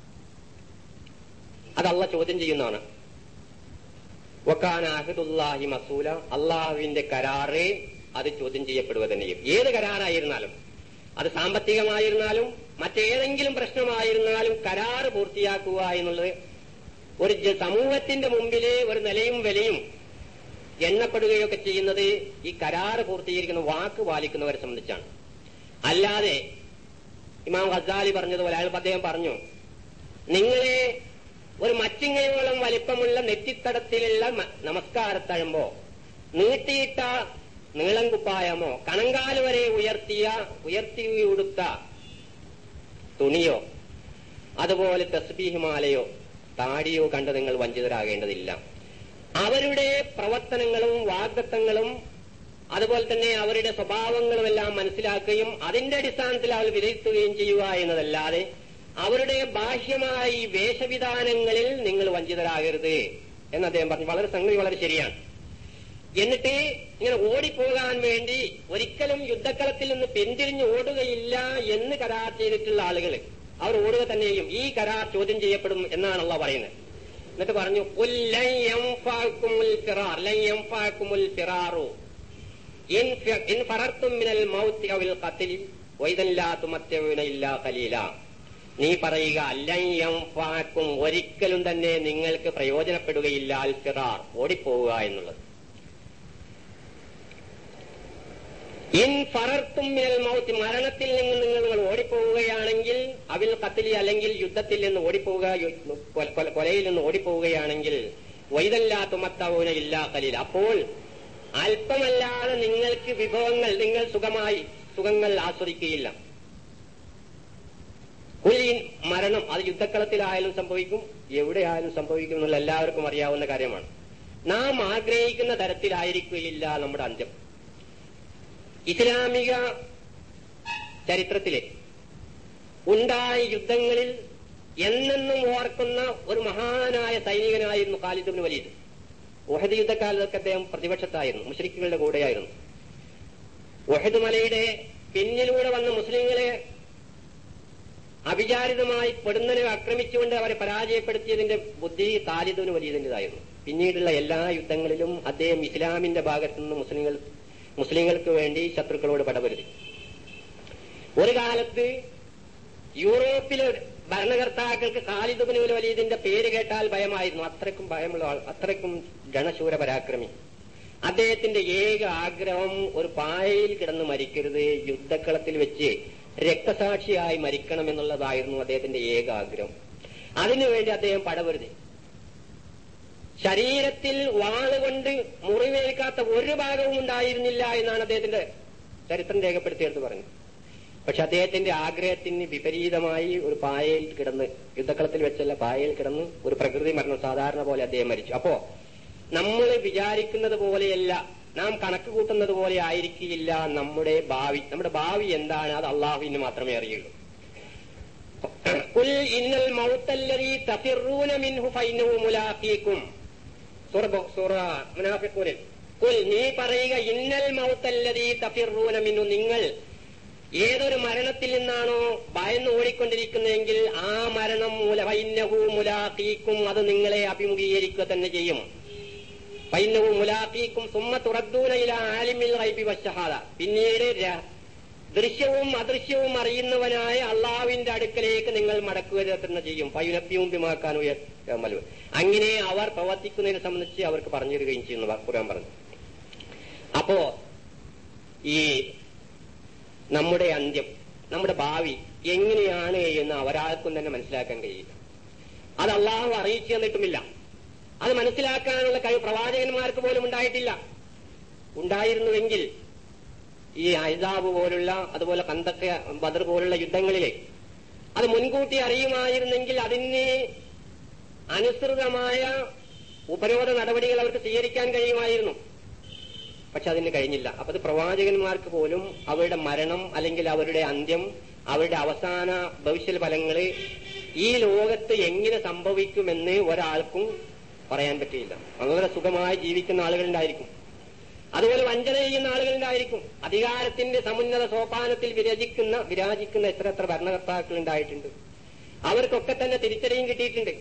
അത് അള്ള ചോദ്യം ചെയ്യുന്നതാണ് വക്കാന അഹദുല്ലാഹി മസൂല അള്ളാഹുവിന്റെ കരാറ് അത് ചോദ്യം ചെയ്യപ്പെടുക തന്നെയും ഏത് കരാറായിരുന്നാലും അത് സാമ്പത്തികമായിരുന്നാലും മറ്റേതെങ്കിലും പ്രശ്നമായിരുന്നാലും കരാറ് പൂർത്തിയാക്കുക എന്നുള്ളത് ഒരു ജ- സമൂഹത്തിന്റെ മുമ്പില് ഒരു നിലയും വിലയും എണ്ണപ്പെടുകയൊക്കെ ചെയ്യുന്നത് ഈ കരാറ് പൂർത്തീകരിക്കുന്ന വാക്ക് പാലിക്കുന്നവരെ സംബന്ധിച്ചാണ് അല്ലാതെ ഇമാം ഖസാലി പറഞ്ഞതുപോലെ അയാൾ അദ്ദേഹം പറഞ്ഞു നിങ്ങളെ ഒരു മച്ചിങ്ങയോളം വലിപ്പമുള്ള നെറ്റിത്തടത്തിലുള്ള മ- നമസ്കാരത്തഴമ്പോ നീട്ടിയിട്ട നീളം കുപ്പായമോ കണങ്കാല് വരെ ഉയർത്തിയ ഉയർത്തി ഉടുത്ത തുണിയോ അതുപോലെ തസ്ബീഹ് മാലയോ താടിയോ കണ്ട് നിങ്ങൾ വഞ്ചിതരാകേണ്ടതില്ല അവരുടെ പ്രവർത്തനങ്ങളും വാഗ്ദത്തങ്ങളും അതുപോലെ തന്നെ അവരുടെ സ്വഭാവങ്ങളും എല്ലാം മനസ്സിലാക്കുകയും അതിന്റെ അടിസ്ഥാനത്തിൽ അവർ വിലയിരുത്തുകയും ചെയ്യുക എന്നതല്ലാതെ അവരുടെ ബാഹ്യമായ ഈ വേഷവിധാനങ്ങളിൽ നിങ്ങൾ വഞ്ചിതരാകരുത് എന്ന് അദ്ദേഹം പറഞ്ഞു വളരെ സംഗതി വളരെ ശരിയാണ് എന്നിട്ട് ഇങ്ങനെ ഓടിപ്പോകാൻ വേണ്ടി ഒരിക്കലും യുദ്ധക്കളത്തിൽ നിന്ന് പിന്തിരിഞ്ഞ് ഓടുകയില്ല എന്ന് കരാർ ചെയ്തിട്ടുള്ള ആളുകൾ അവർ ഓടുക തന്നെയും ഈ കരാർ ചോദ്യം ചെയ്യപ്പെടും എന്നാണല്ലോ പറയുന്നത് എന്നിട്ട് പറഞ്ഞു "ഖുൽ ലൻ യൻഫഅക്കുമുൽ ഫിറാർ, ലൻ യൻഫഅക്കുമുൽ ഫിറാറു ഇൻ ഫി- ഇൻ ഫറർത്തും മിനൽ മൗത്തി അവിൽ ഖത്ലി വൈദൻ ലാ തുമത്തഊന ഇല്ലാ ഖലീല നീ പറയുക ലൻ യൻഫഅക്കും ഒരിക്കലും തന്നെ നിങ്ങൾക്ക് പ്രയോജനപ്പെടുകയില്ല അൽ ഫിറാർ ഓടിപ്പോവുക എന്നുള്ളത് ഇൻ ഫറർത്തും മിനൽ മൗത്തി മരണത്തിൽ നിന്ന് നിങ്ങൾ നിങ്ങൾ ഓടിപ്പോവുകയാണെങ്കിൽ അവിൽ കത്തിലി അല്ലെങ്കിൽ യുദ്ധത്തിൽ നിന്ന് ഓടിപ്പോവുക യു- കൊല- കൊല- കൊലയിൽ നിന്ന് ഓടിപ്പോവുകയാണെങ്കിൽ വൈതല്ലാ തുമത്തവൂന ഇല്ലാ കലീൽ അപ്പോൾ അല്പമല്ലാതെ നിങ്ങൾക്ക് വിഭവങ്ങൾ നിങ്ങൾ സുഖമായി സുഖങ്ങൾ ആസ്വദിക്കുകയില്ല കുലീൻ മരണം അത് യുദ്ധക്കളത്തിലായാലും സംഭവിക്കും എവിടെയായാലും സംഭവിക്കും എന്നുള്ള എല്ലാവർക്കും അറിയാവുന്ന കാര്യമാണ് നാം ആഗ്രഹിക്കുന്ന തരത്തിലായിരിക്കുകയില്ല നമ്മുടെ അന്ത്യം ഇസ്ലാമിക ചരിത്രത്തിലെ ഉണ്ടായ യുദ്ധങ്ങളിൽ എന്നെന്നും ഓർക്കുന്ന ഒരു മഹാനായ സൈനികനായിരുന്നു ഖാലിദ് വലീദ് ഒഹദ് യുദ്ധകാലത്തൊക്കെ അദ്ദേഹം പ്രതിപക്ഷത്തായിരുന്നു മുസ്ലിക്കുകളുടെ കൂടെയായിരുന്നു ഒഹദ് മലയുടെ പിന്നിലൂടെ വന്ന മുസ്ലിങ്ങളെ അവിചാരിതമായി പെടുന്നനെ ആക്രമിച്ചുകൊണ്ട് അവരെ പരാജയപ്പെടുത്തിയതിന്റെ ബുദ്ധി താലിദുന് വലിയതിൻ്റെതായിരുന്നു പിന്നീടുള്ള എല്ലാ യുദ്ധങ്ങളിലും അദ്ദേഹം ഇസ്ലാമിന്റെ ഭാഗത്തു നിന്ന് മുസ്ലിങ്ങൾ മുസ്ലിങ്ങൾക്ക് വേണ്ടി ശത്രുക്കളോട് പടപൊരുതി ഒരു കാലത്ത് യൂറോപ്പിലെ ഭരണകർത്താക്കൾക്ക് ഖാലിദ് ബിൻ വലീദിന്റെ പേര് കേട്ടാൽ ഭയമായിരുന്നു അത്രയ്ക്കും ഭയമുള്ള ആൾ അത്രയ്ക്കും ജനശൂര പരാക്രമി അദ്ദേഹത്തിന്റെ ഏക ആഗ്രഹം ഒരു പായയിൽ കിടന്ന് മരിക്കരുത് യുദ്ധക്കളത്തിൽ വെച്ച് രക്തസാക്ഷിയായി മരിക്കണം എന്നുള്ളതായിരുന്നു അദ്ദേഹത്തിന്റെ ഏക ആഗ്രഹം അതിനുവേണ്ടി അദ്ദേഹം പടപൊരുതി ശരീരത്തിൽ വാളുകൊണ്ട് മുറിവേൽക്കാത്ത ഒരു ഭാഗവും ഉണ്ടായിരുന്നില്ല എന്നാണ് അദ്ദേഹത്തിന്റെ ചരിത്രം രേഖപ്പെടുത്തിയെടുത്ത് പറഞ്ഞത് പക്ഷെ അദ്ദേഹത്തിന്റെ ആഗ്രഹത്തിന് വിപരീതമായി ഒരു പായയിൽ കിടന്ന് യുദ്ധക്കളത്തിൽ വെച്ചല്ല പായയിൽ കിടന്ന് ഒരു പ്രകൃതി മരണം സാധാരണ പോലെ അദ്ദേഹം മരിച്ചു അപ്പോ നമ്മൾ വിചാരിക്കുന്നത് പോലെയല്ല നാം കണക്ക് കൂട്ടുന്നത് പോലെ ആയിരിക്കില്ല നമ്മുടെ ഭാവി നമ്മുടെ ഭാവി എന്താണ് അത് അള്ളാഹുവിന് മാത്രമേ അറിയുള്ളൂ കുൽ ഇന്നൽ മൗത്തല്ലദീ തഫിറൂന മിൻഹു ഫൈനഹു മുലാഖീകും സൂറ ബ- സൂറ മുനാഫിഖൂനിൽ കുൽ നീ പറയുക ഇന്നൽ മൗത്തല്ലദീ തഫിറൂന മിൻഹു നിങ്ങൾ ഏതൊരു മരണത്തിൽ നിന്നാണോ ഭയന്ന് ഓടിക്കൊണ്ടിരിക്കുന്നതെങ്കിൽ ആ മരണം മൂല ഫൈനഹു മുലാഖീക്കും അത് നിങ്ങളെ അഭിമുഖീകരിക്കുക തന്നെ ചെയ്യും പൈനവും മുലാഖീക്കും സുമ്മ തുറദ്ദൂന ഇല ആലിമിൽ റൈബി വശഹാദ പിന്നീട് ര- ദൃശ്യവും അദൃശ്യവും അറിയുന്നവനായ അള്ളാവിന്റെ അടുക്കലേക്ക് നിങ്ങൾ മടക്കുക തന്നെ ചെയ്യും പൈനപ്പിയും പിമാക്കാൻ ഉയർമലു അങ്ങനെ അവർ പ്രവർത്തിക്കുന്നതിനെ സംബന്ധിച്ച് അവർക്ക് പറഞ്ഞു തരികയും ചെയ്യുന്നു ഖുർആൻ പറഞ്ഞു അപ്പോ ഈ നമ്മുടെ അന്ത്യം നമ്മുടെ ഭാവി എങ്ങനെയാണ് എന്ന് ഒരാൾക്കും തന്നെ മനസ്സിലാക്കാൻ കഴിയില്ല അത് അള്ളാഹു അറിയിച്ചു തന്നിട്ടുമില്ല അത് മനസ്സിലാക്കാനുള്ള കഴിവ് പ്രവാചകന്മാർക്ക് പോലും ഉണ്ടായിട്ടില്ല ഉണ്ടായിരുന്നുവെങ്കിൽ ഈ അഹിസാബ് പോലുള്ള അതുപോലെ കന്തക്ക ബദർ പോലുള്ള യുദ്ധങ്ങളിലെ അത് മുൻകൂട്ടി അറിയുമായിരുന്നെങ്കിൽ അതിന് അനുസൃതമായ ഉപരോധ നടപടികൾ അവർക്ക് സ്വീകരിക്കാൻ കഴിയുമായിരുന്നു പക്ഷെ അതിന് കഴിഞ്ഞില്ല അപ്പൊ അത് പ്രവാചകന്മാർക്ക് പോലും അവരുടെ മരണം അല്ലെങ്കിൽ അവരുടെ അന്ത്യം അവരുടെ അവസാന ഭവിഷ്യ ഫലങ്ങള് ഈ ലോകത്ത് എങ്ങനെ സംഭവിക്കുമെന്ന് ഒരാൾക്കും പറയാൻ പറ്റിയില്ല വളരെ സുഖമായി ജീവിക്കുന്ന ആളുകളുണ്ടായിരിക്കും അതുപോലെ വഞ്ചന ചെയ്യുന്ന ആളുകളുണ്ടായിരിക്കും അധികാരത്തിന്റെ സമുന്നത സോപാനത്തിൽ വിരചിക്കുന്ന വിരാജിക്കുന്ന എത്ര എത്ര ഭരണകർത്താക്കൾ ഉണ്ടായിട്ടുണ്ട് അവർക്കൊക്കെ തന്നെ തിരിച്ചറിയും കിട്ടിയിട്ടുണ്ട്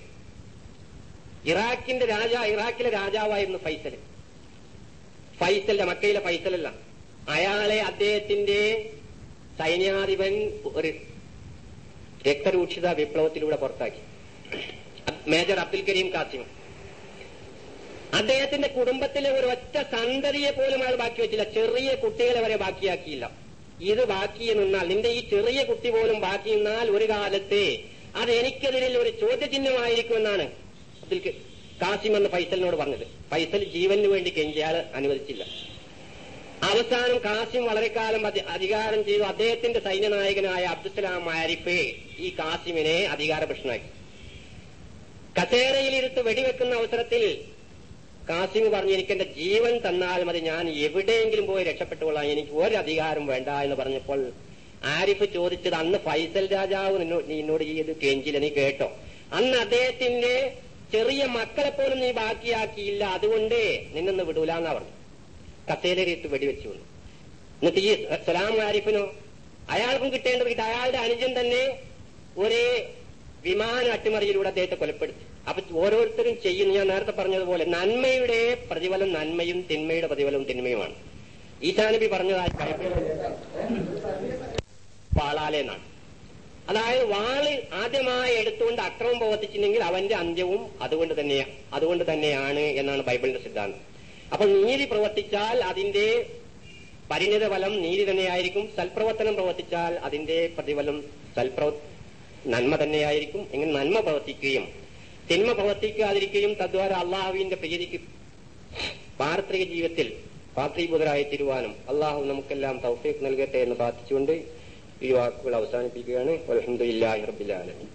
ഇറാഖിന്റെ രാജാ ഇറാഖിലെ രാജാവായിരുന്നു ഫൈസൽ ഫൈസലിന്റെ മക്കയിലെ ഫൈസലല്ല അയാളെ അദ്ദേഹത്തിന്റെ സൈന്യാധിപൻ ഒരു രക്തരൂക്ഷിത വിപ്ലവത്തിലൂടെ പുറത്താക്കി മേജർ അബ്ദുൽ കരീം കാസിം അദ്ദേഹത്തിന്റെ കുടുംബത്തിലെ ഒരു ഒറ്റ സന്തതിയെ പോലും അയാൾ ബാക്കി വെച്ചില്ല ചെറിയ കുട്ടികളെ വരെ ബാക്കിയാക്കിയില്ല ഇത് ബാക്കി നിന്നാൽ നിന്റെ ഈ ചെറിയ കുട്ടി പോലും ബാക്കി നിന്നാൽ ഒരു കാലത്ത് അത് എനിക്കെതിരിൽ ഒരു ചോദ്യചിഹ്നമായിരിക്കുമെന്നാണ് അബ്ദുൽ ക- കാസിം എന്ന് ഫൈസലിനോട് പറഞ്ഞത് ഫൈസൽ ജീവന് വേണ്ടി കെഞ്ചിയാൽ അനുവദിച്ചില്ല അവസാനം കാസിം വളരെ കാലം അധി- അധികാരം ചെയ്തു അദ്ദേഹത്തിന്റെ സൈന്യനായകനായ അബ്ദുസലാം ആരിഫ് ഈ കാസിമിനെ അധികാരഭക്ഷണാക്കി കസേരയിലിരുത്ത് വെടിവെക്കുന്ന അവസരത്തിൽ കാസിം പറഞ്ഞു എനിക്ക് എന്റെ ജീവൻ തന്നാൽ മതി ഞാൻ എവിടെയെങ്കിലും പോയി രക്ഷപ്പെട്ടുകൊള്ളാം എനിക്ക് ഒരു അധികാരം വേണ്ട എന്ന് പറഞ്ഞപ്പോൾ ആരിഫ് ചോദിച്ചത് അന്ന് ഫൈസൽ രാജാവ് നിന്നോ- നീ എന്നോട് ഈ ഇത് കെഞ്ചില്ല നീ കേട്ടോ അന്ന് അദ്ദേഹത്തിന്റെ ചെറിയ മക്കളെ പോലും നീ ബാക്കിയാക്കിയില്ല അതുകൊണ്ട് നിന്നൊന്ന് വിടൂലെന്നാ പറഞ്ഞു കസേരയിട്ട് വെടിവെച്ചു വന്നു എന്നിട്ട് ഈ സലാം ആരിഫിനോ അയാൾക്കും കിട്ടേണ്ടത് കിട്ടി അയാളുടെ അനുജൻ തന്നെ ഒരു വിമാന അട്ടിമറിയിലൂടെ അദ്ദേഹത്തെ കൊലപ്പെടുത്തി അപ്പൊ ഓരോരുത്തരും ചെയ്യുന്ന ഞാൻ നേരത്തെ പറഞ്ഞതുപോലെ നന്മയുടെ പ്രതിഫലം നന്മയും തിന്മയുടെ പ്രതിഫലം തിന്മയുമാണ് ഈശാനബി പറഞ്ഞതായി പാളാലെ എന്നാണ് അതായത് വാള് ആദ്യമായി എടുത്തുകൊണ്ട് അക്രമം പ്രവർത്തിച്ചിട്ടുണ്ടെങ്കിൽ അവന്റെ അന്ത്യവും അതുകൊണ്ട് തന്നെ അതുകൊണ്ട് തന്നെയാണ് എന്നാണ് ബൈബിളിന്റെ സിദ്ധാന്തം അപ്പൊ നീതി പ്രവർത്തിച്ചാൽ അതിന്റെ പരിണിത ഫലം നീതി തന്നെയായിരിക്കും സൽപ്രവർത്തനം പ്രവർത്തിച്ചാൽ അതിന്റെ പ്രതിഫലം സൽപ്രവ നന്മ തന്നെയായിരിക്കും എങ്ങനെ നന്മ പ്രവർത്തിക്കുകയും തിന്മ പ്രവർത്തിക്കാതിരിക്കുകയും തദ്വാര അള്ളാഹുവിന്റെ പ്രീതിക്ക് പാർത്തിക ജീവിതത്തിൽ പാത്രീഭൂതരായി തീരുവാനും അള്ളാഹു നമുക്കെല്ലാം തൗഫീഖ് നൽകട്ടെ എന്ന് പ്രാർത്ഥിച്ചുകൊണ്ട് ഈ വാക്കുകൾ അവസാനിപ്പിക്കുകയാണ് അലഹമുല്ലാഹി റബ്ബിലാലമീൻ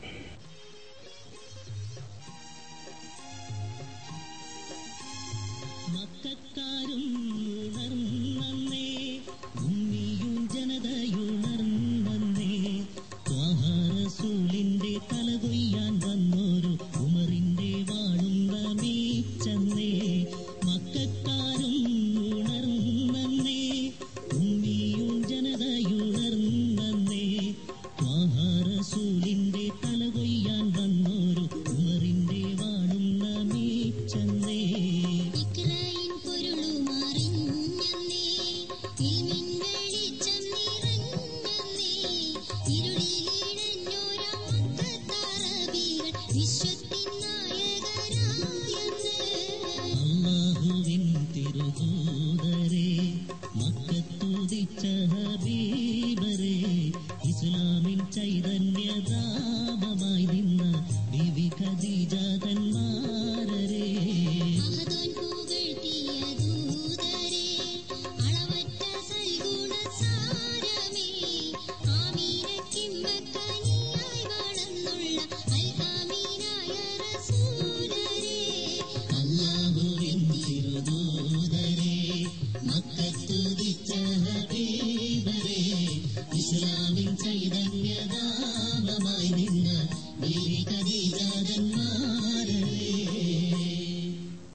മക്കാരും ഉണർന്നേ ഭൂമിയും ജനതയുണർന്നേ ത്വാഹാറസൂലിന്റെ തല കൊയ്യാൻ വന്നോരു ഉമറിന്റെ വാളുന്ന മീച്ചന്നേ മക്കാരും ഉണർന്നേ ഭൂമിയും ജനതയുണർന്നേ ത്വാഹാറസൂലിന്റെ തല കൊയ്യാൻ വന്നോരു ഉമറിന്റെ വാളുന്ന മീച്ചന്നേ ഇക്രായിൻ പൊരുളുമറിഞ്ഞന്നേ ഇൽമിൻ വെളിച്ചം നിറഞ്ഞന്നേ ഇരുളിലിഴഞ്ഞോരാ മക്കത്താറബികൾ വിശ്വത്തിൻ നായകരായന്നേ അള്ളാഹുവിൻ തിരുദൂതരെ മക്കത്തുദിച്ച ഹബീബരെ ഇസ്ലാമിൻ ചൈതന്യധാമമായി നിന്ന ബിവി ഖദീജ തന്മാ